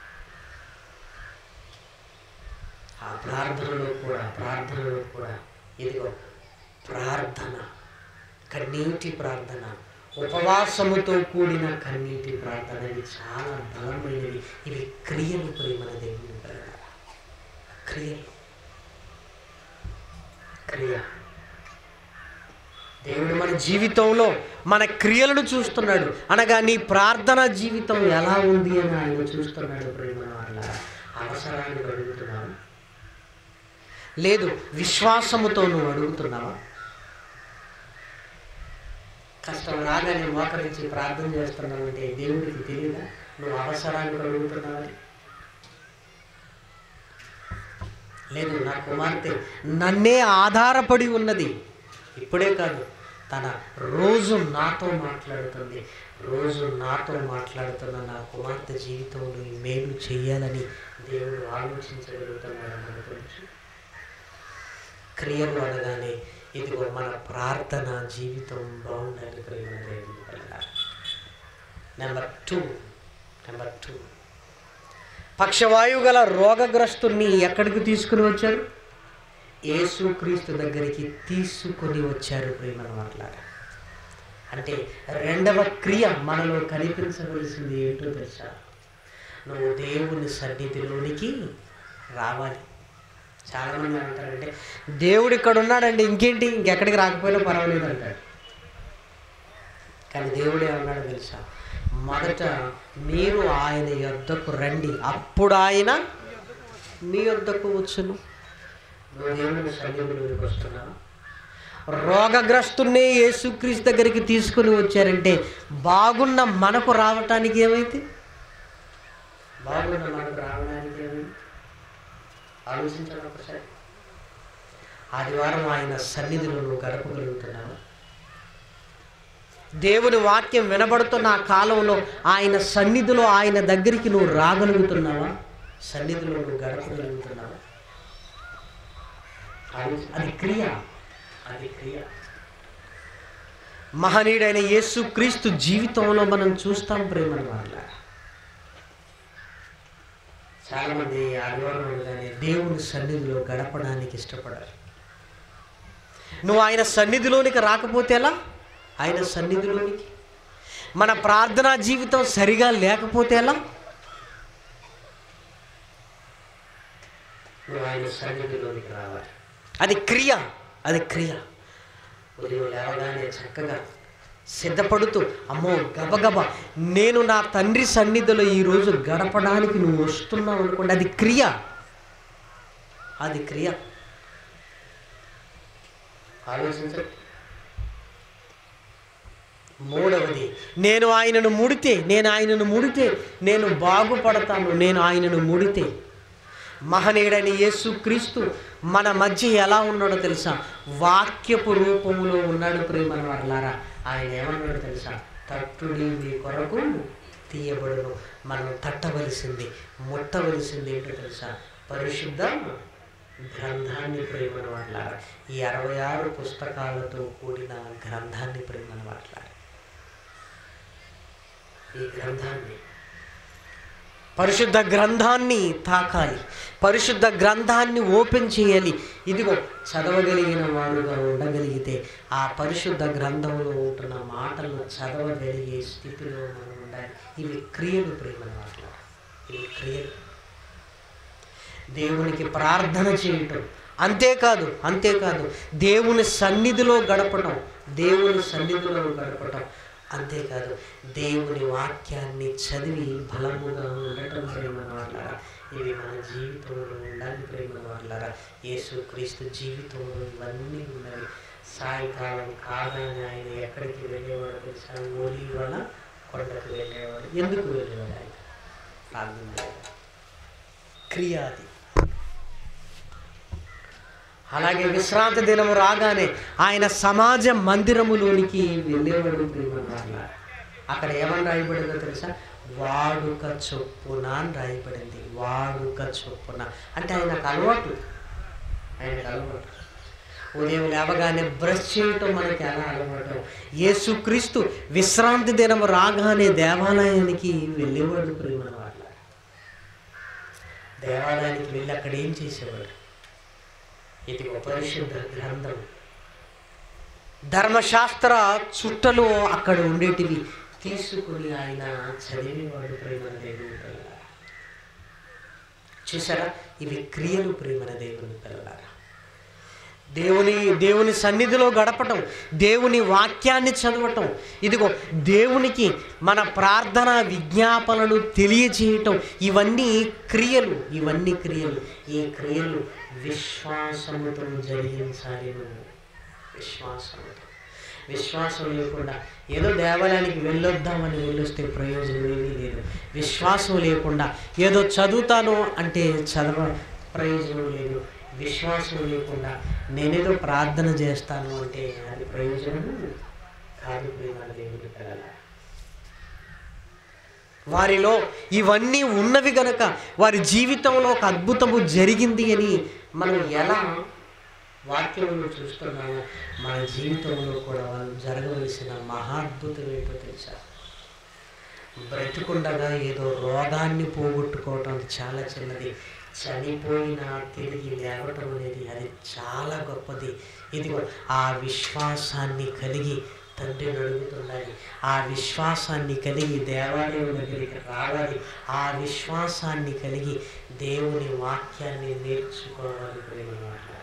ఆ ప్రార్థనలో కూడా ప్రార్థనలో కూడా ఇదిగో ప్రార్థన కన్నీటి ప్రార్థన ఉపవాసముతో కూడిన కన్నీటి ప్రార్థన ఇవి చాలా బలమైనవి ఇవి క్రియలు ప్రేమల దేవుని పిల్లలారా. క్రియలు క్రియ దేవుడు మన జీవితంలో మన క్రియలను చూస్తున్నాడు అనగా నీ ప్రార్థన జీవితం ఎలా ఉంది అని ఆయన చూస్తున్నాడు ప్రేమ వాళ్ళ అవసరాన్ని అడుగుతున్నావు లేదు విశ్వాసముతో నువ్వు అడుగుతున్నావా కష్టం రాగానే మోకరించి ప్రార్థన చేస్తున్నావు అంటే దేవుడికి తెలియదా నువ్వు అవసరాన్ని అడుగుతున్నావని లేదు నా కుమార్తె నన్నే ఆధారపడి ఉన్నది ఇప్పుడే కాదు తన రోజు నాతో మాట్లాడుతుంది రోజు నాతో మాట్లాడుతున్న నా కుమార్తె జీవితంలో ఈ మేలు చేయాలని దేవుడు ఆలోచించగలుగుతున్నాడు మన గురించి క్రియలు అనగానే ఇదిగో మన ప్రార్థన జీవితం బాగుండాలి ప్రేమ దేవుని వల్ల నెంబర్ టూ నెంబర్ టూ పక్షవాయువు గల రోగగ్రస్తుని ఎక్కడికి తీసుకుని వచ్చారు యేసుక్రీస్తు దగ్గరికి తీసుకొని వచ్చారు ప్రేమను మాట్లాడారు అంటే రెండవ క్రియ మనలో కనిపించవలసింది ఏంటో తెలుసా నువ్వు దేవుని సన్నిధిలోనికి రావాలి చాలామంది అంటారంటే దేవుడు ఇక్కడ ఉన్నాడండి ఇంకేంటి ఇంకెక్కడికి రాకపోయినా పర్వాలేదు అంటాడు కానీ దేవుడే అన్నాడు తెలుసా మొదట మీరు ఆయన యొద్దకు రండి అప్పుడు ఆయన మీ యొద్దకు వచ్చును నువ్వు దేవుని సన్నిధిలోకి వస్తున్నావా రోగగ్రస్తున్నే యేసుక్రీస్తు దగ్గరికి తీసుకుని వచ్చారంటే బాగున్న మనకు రావటానికి ఏమైతే బాగున్న మనకు రావడానికి ఏమైంది ఆలోచించండి ఒకసారి ఆదివారం ఆయన సన్నిధిలో నువ్వు గడపగలుగుతున్నావా దేవుని వాక్యం వినబడుతున్న ఆ కాలంలో ఆయన సన్నిధిలో ఆయన దగ్గరికి నువ్వు రాగలుగుతున్నావా సన్నిధిలో నువ్వు గడపగలుగుతున్నావా ఆలోచి- అది క్రియ అది క్రియ మహనీయుడైన యేసు క్రీస్తు జీవితంలో మనం చూస్తాం ప్రేమ వాళ్ళ చాలా మంది ఆదివారం అనగానే దేవుని సన్నిధిలో గడపడానికి ఇష్టపడారు నువ్వు ఆయన సన్నిధిలోనికి రాకపోతే ఎలా ఆయన సన్నిధిలోనికి మన ప్రార్థనా జీవితం సరిగా లేకపోతే ఎలా నువ్వు ఆయన సన్నిధిలోనికి రావాలి అది క్రియ అది క్రియ ఉదయం లేవగానే చక్కగా సిద్ధపడుతూ అమ్మో గబగబ నేను నా తండ్రి సన్నిధిలో ఈరోజు గడపడానికి నువ్వు వస్తున్నావు అనుకోండి అది క్రియ అది క్రియ ఆలోచించండి మూడవది నేను ఆయనను ముడితే నేను ఆయనను ముడితే నేను బాగుపడతాను నేను ఆయనను ముడితే మహనీయుడైన యేసు క్రీస్తు మన మధ్య ఎలా ఉన్నాడో తెలుసా వాక్యపు రూపంలో ఉన్నాడు ప్రేమను వర్లారా ఆయన ఏమన్నాడు తెలుసా తట్టుడి మీ కొరకు తీయబడును మనం తట్టవలసింది ముట్టవలసింది ఏంటో తెలుసా పరిశుద్ధ గ్రంథాన్ని ప్రేమను వాట్లారా ఈ అరవై ఆరు పుస్తకాలతో కూడిన గ్రంథాన్ని ప్రేమను వాట్లారా ఈ గ్రంథాన్ని పరిశుద్ధ గ్రంథాన్ని తాకాలి పరిశుద్ధ గ్రంథాన్ని ఓపెన్ చేయాలి ఇదిగో చదవగలిగిన వాడుగా ఉండగలిగితే ఆ పరిశుద్ధ గ్రంథంలో ఉంటున్న మాటలను చదవగలిగే స్థితిలో మనం ఉండాలి ఇవి క్రియలు ప్రేమ మాటలు ఇవి క్రియలు దేవునికి ప్రార్థన చేయటం అంతేకాదు అంతేకాదు దేవుని సన్నిధిలో గడపటం దేవుని సన్నిధిలో గడపటం అంతేకాదు దేవుని వాక్యాన్ని చదివి బలముగా ఉండటం ప్రేమ వాళ్ళరా ఇవి మన జీవితంలో ఉండాలి ప్రేమ వాళ్ళరా యేసుక్రీస్తు జీవితంలో ఇవన్నీ ఉన్నవి సాయంకాలం కాగానే ఆయన ఎక్కడికి వెళ్ళేవాడు తెలుసా ఓలి వల్ల కొండకు వెళ్ళేవాడు ఎందుకు వెళ్ళేవాడు ఆయన ప్రార్థన చేయడానికి. క్రియ అది అలాగే విశ్రాంతి దినము రాగానే ఆయన సమాజ మందిరములోనికి వెళ్ళేవాడు ప్రియమన్నారా అక్కడ ఏమని రాయబడిందో తెలుసా వాడుక చొప్పున అని రాయబడింది వాడుక చొప్పున అంటే ఆయనకు అలవాటు ఆయనకు అలవాటు ఉదయం లేవగానే బ్రష్ చేయటం మనకి ఎలా అలవాటు యేసుక్రీస్తు విశ్రాంతి దినం రాగానే దేవాలయానికి వెళ్ళేవాడు ప్రేమ వాళ్ళ దేవాలయానికి వెళ్ళి అక్కడ ఏం చేసేవాడు ఇది పరిశుద్ధ గ్రంథం ధర్మశాస్త్ర చుట్టలు అక్కడ ఉండేటివి తీసుకుని ఆయన చదివేవాడు ప్రేమన దేవుని పిల్లలారా చూసారా ఇవి క్రియలు ప్రేమన దేవుని పిల్లలారా దేవుని దేవుని సన్నిధిలో గడపటం దేవుని వాక్యాన్ని చదవటం ఇదిగో దేవునికి మన ప్రార్థన విజ్ఞాపనలు తెలియజేయటం ఇవన్నీ క్రియలు ఇవన్నీ క్రియలు ఈ క్రియలు విశ్వాసముతో జరిగించాలి నువ్వు విశ్వాసముతో విశ్వాసం లేకుండా ఏదో దేవాలయానికి వెళ్ళొద్దామని వెళ్ళొస్తే ప్రయోజనం ఏమీ లేదు విశ్వాసం లేకుండా ఏదో చదువుతాను అంటే చదవ ప్రయోజనం లేదు విశ్వాసం లేకుండా నేనేదో ప్రార్థన చేస్తాను అంటే అది ప్రయోజనం కాదు ప్రియమైన దేవుని పిల్లల వారిలో ఇవన్నీ ఉన్నవి గనక వారి జీవితంలో ఒక అద్భుతము జరిగింది అని మనం ఎలా వాక్యంలో చూస్తున్నాము మన జీవితంలో కూడా వాళ్ళు జరగవలసిన మహాద్భుతం ఏంటో తెలుసా బ్రతికుండగా ఏదో రోగాన్ని పోగొట్టుకోవటం అది చాలా చిన్నది చనిపోయినా తిరిగి లేవటం అనేది అది చాలా గొప్పది ఇది ఆ విశ్వాసాన్ని కలిగి తండ్రిని అడుగుతుండాలి ఆ విశ్వాసాన్ని కలిగి దేవాలయం దగ్గరికి రావాలి ఆ విశ్వాసాన్ని కలిగి దేవుని వాక్యాన్ని నేర్చుకోవాలి ప్రేమ మాట్లాడాలి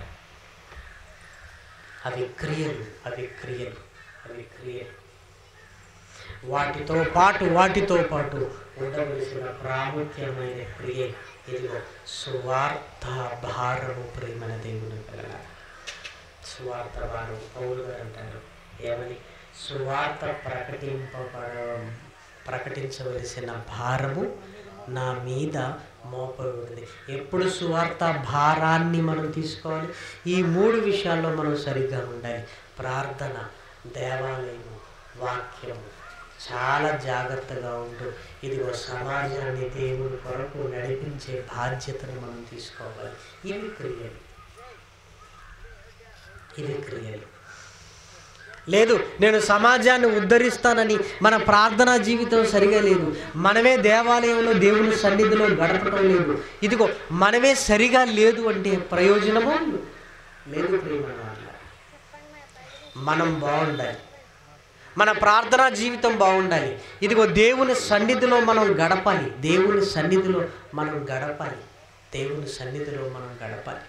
అవి క్రియలు అవి క్రియలు అవి క్రియలు వాటితో పాటు వాటితో పాటు ఉండవలసిన ప్రాముఖ్యమైన క్రియ ఇదిగో సువార్త భారము ప్రేమన దేవుని పిల్లల సువార్త భారం పౌలు గారు అంటారు ఏమని సువార్త ప్రకటింపబడ ప్రకటించవలసిన భారము నా మీద మోపబడింది ఎప్పుడు సువార్త భారాన్ని మనం తీసుకోవాలి ఈ మూడు విషయాల్లో మనం సరిగ్గా ఉండాలి ప్రార్థన దేవాలయము వాక్యము చాలా జాగ్రత్తగా ఉంటూ ఇదిగో సమాజాన్ని దేవుని కొరకు నడిపించే బాధ్యతను మనం తీసుకోవాలి ఇవి క్రియలు ఇవి క్రియలు లేదు నేను సమాజాన్ని ఉద్ధరిస్తానని మన ప్రార్థనా జీవితం సరిగా లేదు మనమే దేవాలయంలో దేవుని సన్నిధిలో గడపటం లేదు ఇదిగో మనమే సరిగా లేదు అంటే ప్రయోజనము లేదు ప్రియమైన వాళ్ళ. మనం బాగుండాలి మన ప్రార్థనా జీవితం బాగుండాలి ఇదిగో దేవుని సన్నిధిలో మనం గడపాలి దేవుని సన్నిధిలో మనం గడపాలి దేవుని సన్నిధిలో మనం గడపాలి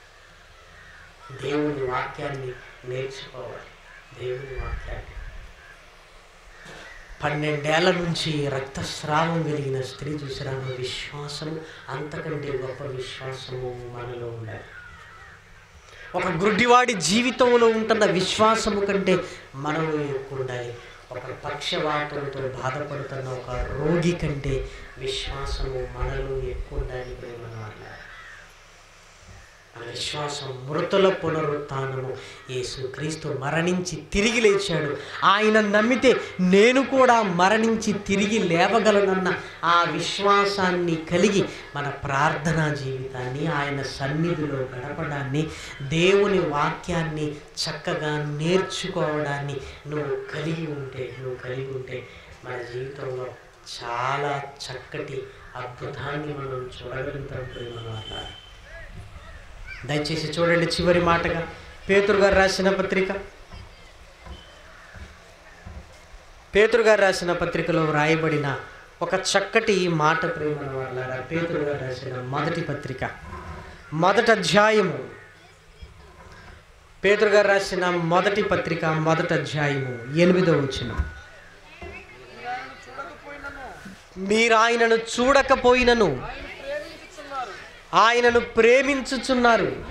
దేవుని వాక్యాన్ని నేర్చుకోవాలి దేవుని వాక్యాన్ని పన్నెండేళ్ల నుంచి రక్తస్రావం కలిగిన స్త్రీ చూసిరామ విశ్వాసము అంతకంటే గొప్ప విశ్వాసము మనలో ఉండాలి ఒక గుడ్డివాడి జీవితంలో ఉంటున్న విశ్వాసము కంటే మనలో ఎక్కువ ఉండాలి ఒక పక్షవాతంతో బాధపడుతున్న ఒక రోగి కంటే విశ్వాసము మనలో ఎక్కువ ఉండాలి ప్రేమ మన విశ్వాసం మృతుల పునరుత్నము యేసుక్రీస్తు మరణించి తిరిగి లేచాడు ఆయన నమ్మితే నేను కూడా మరణించి తిరిగి లేవగలనన్న ఆ విశ్వాసాన్ని కలిగి మన ప్రార్థనా జీవితాన్ని ఆయన సన్నిధిలో గడపడాన్ని దేవుని వాక్యాన్ని చక్కగా నేర్చుకోవడాన్ని నువ్వు కలిగి ఉంటే నువ్వు కలిగి ఉంటే మన జీవితంలో చాలా చక్కటి అద్భుతాన్ని మనం చూడగలుగుతాం ప్రేమ వాళ్ళ దయచేసి చూడండి చివరి మాటగా పేతురు గారు రాసిన పత్రిక పేతురు గారు రాసిన పత్రికలో వ్రాయబడిన ఒక చక్కటి మాట ప్రేమ వాళ్ళ పేతురు గారు రాసిన మొదటి పత్రిక మొదటి అధ్యాయము పేతురు గారు రాసిన మొదటి పత్రిక మొదటి అధ్యాయము ఎనిమిదో వచ్చిన
మీరు ఆయనను చూడకపోయినను
మీరు ఆయనను చూడకపోయినను
ఆయన ప్రేమించుచున్నారు
ఆయనను ప్రేమించుచున్నారు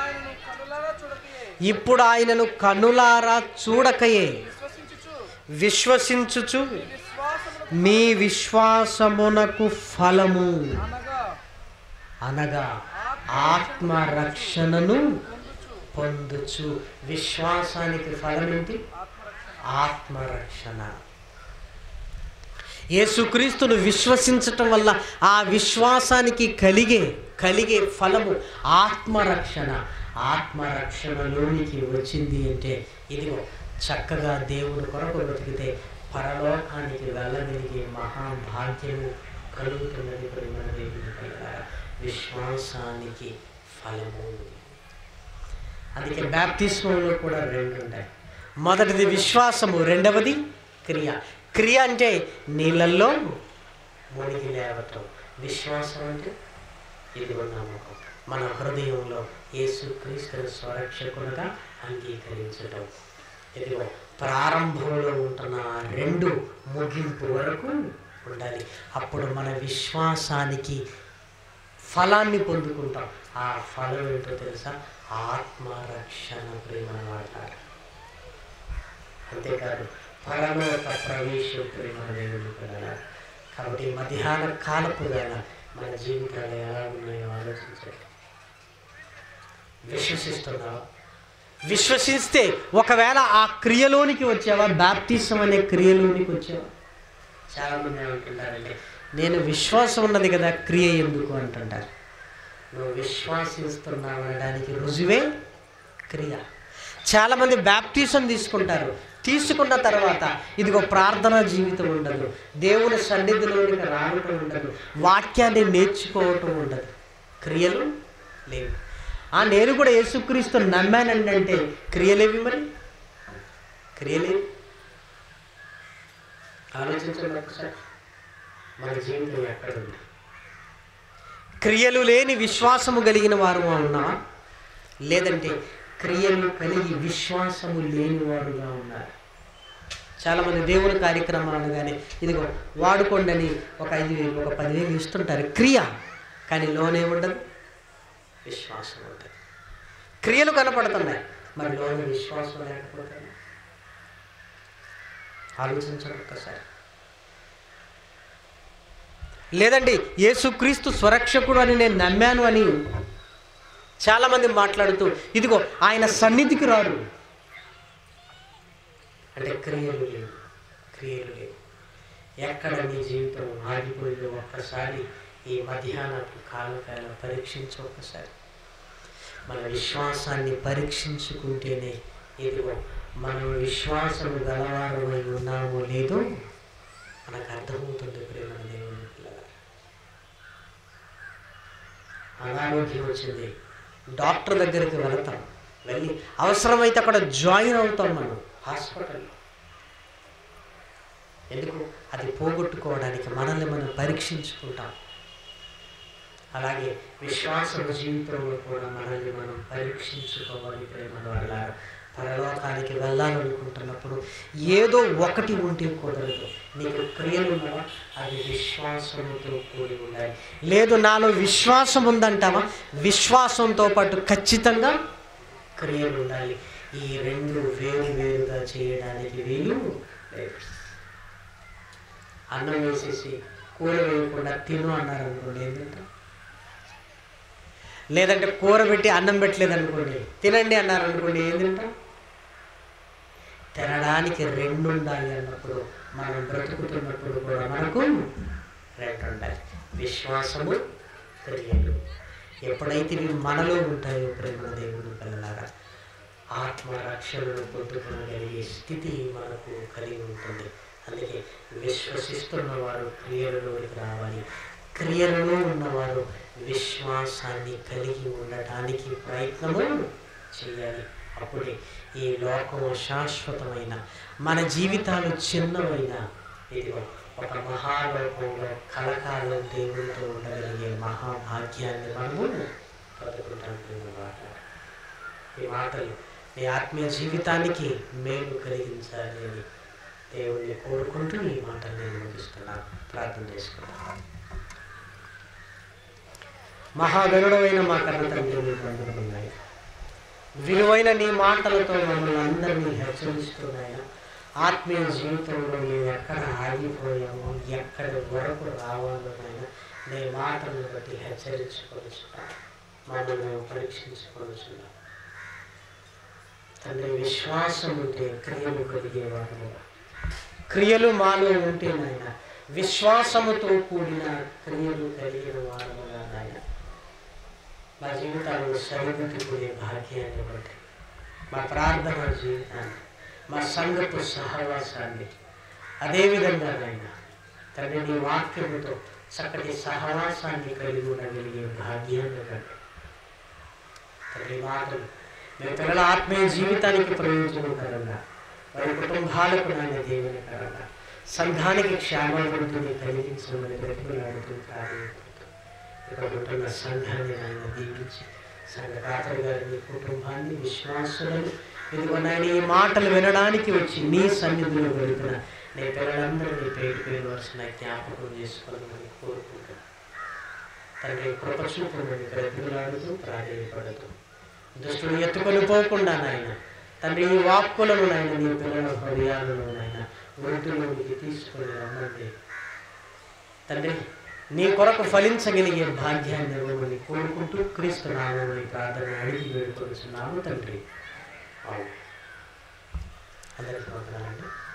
ఇప్పుడు ఆయనను కనులారా చూడకయే
ఇప్పుడు ఆయనను కనులారా చూడకయే
విశ్వసించుచు
విశ్వసించుచు
విశ్వాసమును
మీ విశ్వాసమునకు ఫలము
అనగా
అనగా ఆత్మరక్షణను పొందుచు విశ్వాసానికి ఫలమేంటి ఆత్మరక్షణ యేసుక్రీస్తును విశ్వసించటం వల్ల ఆ విశ్వాసానికి కలిగే కలిగే ఫలము ఆత్మరక్షణ ఆత్మరక్షణలోనికి వచ్చింది అంటే ఇదిగో చక్కగా దేవుని కొరకు బ్రతికితే పరలోకానికి వెళ్ళగలిగే మహాభాగ్యము కలుగుతున్నది ప్రేమ దేవుని పిల్లలారా. విశ్వాసానికి ఫలము అందుకే బ్యాప్తిస్మంలో కూడా రెండు ఉన్నాయి మొదటిది విశ్వాసము రెండవది క్రియ క్రియ అంటే నీళ్ళల్లో మునిగి లేవటం విశ్వాసం అంటే ఇది నమ్మకం మన హృదయంలో యేసుక్రీస్తుని స్వరక్షకుడుగా అంగీకరించటం ఇదిగో ప్రారంభంలో ఉంటున్న ఆ రెండు ముగింపు వరకు ఉండాలి అప్పుడు మన విశ్వాసానికి ఫలాన్ని పొందుకుంటాం ఆ ఫలం ఏంటో తెలుసా ఆత్మరక్షణ ప్రేమ వాడతారు అంతేకాదు పరలోక ప్రవేశం ప్రేమ దేవుని పిల్లలారా. కాబట్టి మధ్యాహ్న కాలపు వేళ మన జీవితాలు ఎలా ఉన్నాయో ఆలోచించండి విశ్వసిస్తున్నావా విశ్వసిస్తే ఒకవేళ ఆ క్రియలోనికి వచ్చావా బ్యాప్టిజం అనే క్రియలోనికి వచ్చావా చాలా మంది ఏమంటుంటారంటే నేను విశ్వాసం ఉన్నది కదా క్రియ ఎందుకు అంటుంటారు నువ్వు విశ్వాసిస్తున్నావు అనడానికి రుజువే క్రియ చాలామంది బ్యాప్టిజం తీసుకుంటారు తీసుకున్న తర్వాత ఇదిగో ప్రార్థనా జీవితం ఉండదు దేవుని సన్నిధిలోనికి రావటం ఉండదు వాక్యాన్ని నేర్చుకోవటం ఉండదు క్రియలు లేవు ఆ నేను కూడా యేసుక్రీస్తు నమ్మానండి అంటే క్రియలేవి మరి క్రియలేవి ఆలోచించండి ఒకసారి మన జీవితం ఎక్కడ ఉంది క్రియలు లేని విశ్వాసము కలిగిన వారు ఉన్నావా లేదంటే క్రియలు కలిగి విశ్వాసము లేని వారుగా ఉన్నారు చాలామంది దేవుని కార్యక్రమాలు కానీ ఇదిగో వాడుకోండి ఒక ఐదు వేలు ఒక పదివేలు ఇస్తుంటారు క్రియ కానీ లోనే ఉండదు విశ్వాసం ఉంటుంది క్రియలు కనపడుతున్నాయి మరి లోన విశ్వాసం లేకపోతే ఆలోచించండి ఒక్కసారి లేదండి యేసుక్రీస్తు స్వరక్షకుడు అని నేను నమ్మాను అని చాలామంది మాట్లాడుతూ ఇదిగో ఆయన సన్నిధికి రారు అంటే క్రియలు లేవు క్రియలు లేవు ఎక్కడ నీ జీవితం ఆగిపోయిందో ఒక్కసారి ఈ మధ్యాహ్నపు కాలకాల పరీక్షించి ఒక్కసారి మన విశ్వాసాన్ని పరీక్షించుకుంటేనే ఇదిగో మనం విశ్వాసం గలవారమై ఉన్నామో లేదో మనకు అర్థమవుతుంది ప్రేమ దేవుని పిల్లల అనారోగ్యం వచ్చింది డాక్టర్ దగ్గరికి వెళతాం వెళ్ళి అవసరమైతే అక్కడ జాయిన్ అవుతాం మనం హాస్పిటల్లో ఎందుకు అది పోగొట్టుకోవడానికి మనల్ని మనం పరీక్షించుకుంటాం అలాగే విశ్వాస జీవితంలో కూడా మనల్ని మనం పరీక్షించుకోవాలి ప్రేమ వల్ల పరలోకానికి వెళ్ళాలనుకుంటున్నప్పుడు ఏదో ఒకటి ఉంటే కుదరదు నీకు క్రియలు ఉన్నవా అది విశ్వాసంతో కూడి ఉండాలి లేదు నాలో విశ్వాసం ఉందంటావా విశ్వాసంతో పాటు ఖచ్చితంగా క్రియలు ఉండాలి ఈ రెండు వేరు వేరుగా చేయడానికి వీలు లేదు అన్నం వేసేసి కూర వేయకుండా తిను అన్నారు అనుకోండి ఏంటంటే లేదంటే కూర పెట్టి అన్నం పెట్టలేదు అనుకోండి తినండి అన్నారు అనుకోండి ఏం తింటాం తినడానికి రెండు ఉండాలి అన్నప్పుడు మనం బ్రతుకుతున్నప్పుడు కూడా మనకు రెండు ఉండాలి విశ్వాసము క్రియలు ఎప్పుడైతే ఇవి మనలో ఉంటాయో ప్రేమ దేవుని పిల్లలారా ఆత్మరక్షణను పొందుకోగలిగే స్థితి మనకు కలిగి ఉంటుంది అందుకే విశ్వసిస్తున్న వారు క్రియలలోకి రావాలి క్రియలలో ఉన్నవారు విశ్వాసాన్ని కలిగి ఉండటానికి ప్రయత్నము చేయాలి అప్పుడే ఈ లోకము శాశ్వతమైన మన జీవితాలు చిన్నమైన ఇదిగో ఒక మహాలోకంలో కలకాలం దేవునితో ఉండగలిగే మహాభాగ్యాన్ని మనము పొందుకుంటాం అన్నమాట ఈ మాటలు నీ ఆత్మీయ జీవితానికి మేలు కలిగించాలి అని దేవుణ్ణి కోరుకుంటూ ఈ మాటలు నేను ముగిస్తున్నాను ప్రార్థన చేసుకుంటాను మహాగరుడమైన మా కన్న తండ్రి నీకు వందనములు నాయనా. విలువైన నీ మాటలతో మమ్మల్ని అందరినీ హెచ్చరిస్తున్నాయన ఆత్మీయ జీవితంలో మేము ఎక్కడ ఆగిపోయామో ఎక్కడి వరకు రావాలో నాయన నీ మాటలను బట్టి హెచ్చరించుకొనిచున్నాం మమ్మల్ని మేము పరీక్షించుకొనిచున్నాం తండ్రి విశ్వాసం ఉంటే క్రియలు కలిగేవారు క్రియలు మాలో ఉంటే నాయన విశ్వాసముతో కూడిన క్రియలు కలిగిన వారముగా నాయన మా జీవితాలను సరిదిద్దుకునే భాగ్యాన్ని బట్టి మా ప్రార్థన జీవితాన్ని మా సంఘపు సహవాసాన్ని అదేవిధంగా నాయన తండ్రి నీ వాక్యముతో చక్కటి సహవాసాన్ని కలిగి ఉండగలిగే భాగ్యాన్ని బట్టి తండ్రి మాటలు మీ పిల్లల ఆత్మీయ జీవితానికి ప్రయోజనకరంగా వారి కుటుంబాలకు నాయన దీవెనకరంగా సంఘానికి క్షేమాభివృద్ధిని కలిగించమని బ్రతిమలాడుతూ కార్యపడుతూ ఇక్కడ ఉంటున్న సంఘాన్ని ఆయన దీవించి సంఘకాతలు గారిని కుటుంబాన్ని విశ్వాసులను ఇదిగో నాయన ఈ మాటలు వినడానికి వచ్చి నీ సన్నిధిలో వెళుతున్న నీ పిల్లలందరినీ పేరు పేరు వరుసన జ్ఞాపకం చేసుకోవాలని కోరుకుంటున్నాను తండ్రి కృప చూపుమని బ్రతిమలాడుతూ ప్రాధేయపడుతూ దుష్టుడు ఎత్తుకొని పోకుండా నాయన తండ్రి ఈ వాక్కులను నాయన నీ పిల్లల హృదయాలను నాయన వృద్ధులోనికి తీసుకొని రమ్మండి తండ్రి నీ కొరకు ఫలించగలిగే భాగ్యాన్ని ఇవ్వమని కోరుకుంటూ క్రీస్తు నామని ప్రార్థన అడిగి వేడుకొలుచున్నాము తండ్రి అవును అందరికీ వందనాలండి